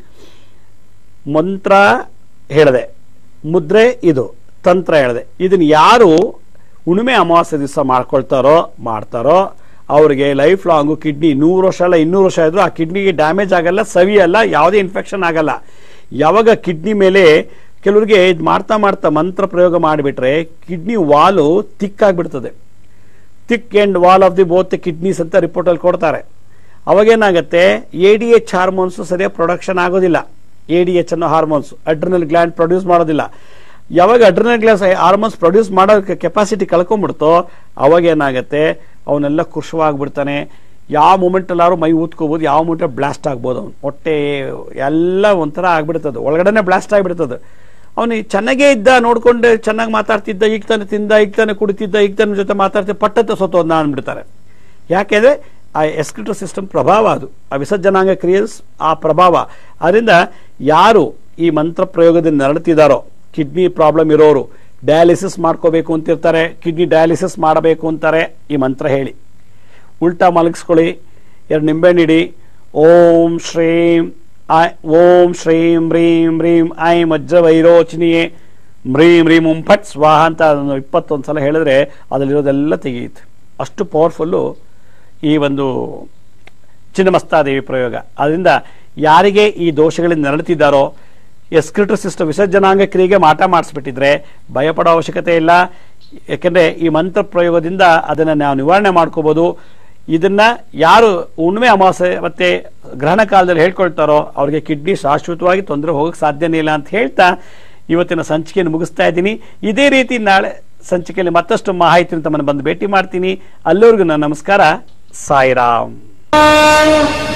S1: ಮಂತ್ರ ಹೇಳಿದೆ ಮುದ್ರೆ ಇದು ತಂತ್ರ ಹೇಳಿದೆ ಇದನ್ನ ಯಾರು ಹುಣ್ಣಿಮೆ ಅಮಾವಾಸ್ಯೆ ದಿವಸ ಮಾಡ್ಕೊಳ್ತಾರೋ ಮಾಡ್ತಾರೋ ಅವರಿಗೆ ಲೈಫ್ ಲಾಂಗು ಕಿಡ್ನಿ ನೂರು ವರ್ಷ ಅಲ್ಲ ಇನ್ನೂರು ವರ್ಷ ಇದ್ರು ಆ ಕಿಡ್ನಿಗೆ ಡ್ಯಾಮೇಜ್ ಆಗಲ್ಲ ಸವಿಯಲ್ಲ ಯಾವುದೇ ಇನ್ಫೆಕ್ಷನ್ ಆಗಲ್ಲ ಯಾವಾಗ ಕಿಡ್ನಿ ಮೇಲೆ ಕೆಲವರಿಗೆ ಇದು ಮಾಡ್ತಾ ಮಾಡ್ತಾ ಮಂತ್ರ ಪ್ರಯೋಗ ಮಾಡಿಬಿಟ್ರೆ ಕಿಡ್ನಿ ವಾಲು ತಿಕ್ಕಾಗ್ಬಿಡ್ತದೆ thick and wall of the both kidneys ಅಂತ ರಿಪೋರ್ಟ್ ಅಲ್ಲಿ ಕೊಡ್ತಾರೆ ಅವಾಗೇನಾಗುತ್ತೆ ಎ ಡಿ ಎಚ್ ಹಾರ್ಮೋನ್ಸ್ ಸರಿಯಾಗಿ ಪ್ರೊಡಕ್ಷನ್ ಆಗೋದಿಲ್ಲ ಎ ಡಿ ಎಚ್ ಅನ್ನೋ ಹಾರ್ಮೋನ್ಸ್ ಅಡ್ರಿನಲ್ ಗ್ಲ್ಯಾಂಡ್ ಪ್ರೊಡ್ಯೂಸ್ ಮಾಡೋದಿಲ್ಲ ಯಾವಾಗ ಅಡ್ರಿನಲ್ ಗ್ಲಾಸ್ ಹಾರ್ಮೋನ್ಸ್ ಪ್ರೊಡ್ಯೂಸ್ ಮಾಡೋ ಕೆಪಾಸಿಟಿ ಕಳ್ಕೊಂಡ್ಬಿಡ್ತೋ ಅವಾಗ ಏನಾಗುತ್ತೆ ಅವನೆಲ್ಲ ಕೃಶವಾಗ್ಬಿಡ್ತಾನೆ ಯಾವ ಮೂಮೆಂಟ್ ಅಲ್ಲಾರು ಮೈ ಊದ್ಕೋಬಹುದು ಯಾವ ಮೂಮೆಂಟ್ ಬ್ಲಾಸ್ಟ್ ಆಗ್ಬೋದು ಅವ್ನು ಹೊಟ್ಟೆ ಎಲ್ಲ ಒಂಥರ ಆಗ್ಬಿಡ್ತದೆ ಒಳಗಡೆನೆ ಬ್ಲಾಸ್ಟ್ ಆಗಿಬಿಡ್ತದೆ ಅವನಿಗೆ ಚೆನ್ನಾಗೇ ಇದ್ದ ನೋಡ್ಕೊಂಡು ಚೆನ್ನಾಗಿ ಮಾತಾಡ್ತಿದ್ದ ಈಗ ತಾನೆ ತಿಂದ ಈಗ ತಾನೆ ಕುಡಿತಿದ್ದ ಈಗ ತಾನೆ ಜೊತೆ ಮಾತಾಡ್ತಿದ್ದ ಪಟ್ಟತ್ತ ಸೋತೋದ್ನ ಅಂದ್ಬಿಡ್ತಾರೆ ಯಾಕೆಂದ್ರೆ ಆ ಎಸ್ಕ್ರಿಟರ್ ಸಿಸ್ಟಮ್ ಪ್ರಭಾವ ಅದು ಆ ವಿಸರ್ಜನಾಂಗ ಕ್ರಿಯಸ್ ಆ ಪ್ರಭಾವ ಅದರಿಂದ ಯಾರು ಈ ಮಂತ್ರ ಪ್ರಯೋಗದಿಂದ ನರಳುತ್ತಿದ್ದಾರೋ ಕಿಡ್ನಿ ಪ್ರಾಬ್ಲಮ್ ಇರೋರು ಡಯಾಲಿಸಿಸ್ ಮಾಡ್ಕೋಬೇಕು ಅಂತಿರ್ತಾರೆ ಕಿಡ್ನಿ ಡಯಾಲಿಸಿಸ್ ಮಾಡಬೇಕು ಅಂತಾರೆ ಈ ಮಂತ್ರ ಹೇಳಿ ಉಲ್ಟಾ ಮಲಗಿಸ್ಕೊಳ್ಳಿ ಎರಡು ನಿಂಬೆಹಣ್ಣು ಇಡಿ ಓಂ ಶ್ರೀಂ ಐ ಓಂ ಶ್ರೀಂ ರೀಂ ರೀಂ ಐಂ ವಜ್ರ ವೈರೋಚಿನಿಯೇ ಮ್ರೀಂ ರೀಂ ಉಂ ಫಟ್ ಸ್ವಾಹ ಅಂತ ಅದನ್ನು ಇಪ್ಪತ್ತೊಂದು ಸಲ ಹೇಳಿದ್ರೆ ಅದರಲ್ಲಿರೋದೆಲ್ಲ ತೆಗೆಯುತ್ತೆ ಅಷ್ಟು ಪವರ್ಫುಲ್ಲು ಈ ಒಂದು ಚಿನ್ನಮಸ್ತಾದೇವಿ ಪ್ರಯೋಗ ಅದರಿಂದ ಯಾರಿಗೆ ಈ ದೋಷಗಳಿಂದ ನರಳುತ್ತಿದ್ದಾರೋ ಎಸ್ಕ್ರಿಟರ್ ಸಿಸ್ಟಮ್ ವಿಸರ್ಜನಾಂಗ ಕ್ರಿಯೆಗೆ ಮಾಟ ಮಾಡಿಸ್ಬಿಟ್ಟಿದ್ರೆ ಭಯಪಡೋ ಅವಶ್ಯಕತೆ ಇಲ್ಲ ಯಾಕೆಂದ್ರೆ ಈ ಮಂತ್ರ ಪ್ರಯೋಗದಿಂದ ಅದನ್ನ ನಾವು ನಿವಾರಣೆ ಮಾಡ್ಕೋಬಹುದು ಇದನ್ನ ಯಾರು ಹುಣ್ಣಿಮೆ ಅಮಾವಾಸ್ಯೆ ಮತ್ತೆ ಗ್ರಹಣ ಕಾಲದಲ್ಲಿ ಹೇಳ್ಕೊಳ್ತಾರೋ ಅವ್ರಿಗೆ ಕಿಡ್ನಿ ಶಾಶ್ವತವಾಗಿ ತೊಂದರೆ ಹೋಗಕ್ಕೆ ಸಾಧ್ಯನೇ ಇಲ್ಲ ಅಂತ ಹೇಳ್ತಾ ಇವತ್ತಿನ ಸಂಚಿಕೆಯನ್ನು ಮುಗಿಸ್ತಾ ಇದ್ದೀನಿ ಇದೇ ರೀತಿ ನಾಳೆ ಸಂಚಿಕೆಯಲ್ಲಿ ಮತ್ತಷ್ಟು ಮಾಹಿತಿ ತಮ್ಮನ್ನು ಬಂದು ಭೇಟಿ ಮಾಡ್ತೀನಿ ಅಲ್ಲಿವರೆಗೂ ನನ್ನ ನಮಸ್ಕಾರ ಸಾಯಿರಾಮ್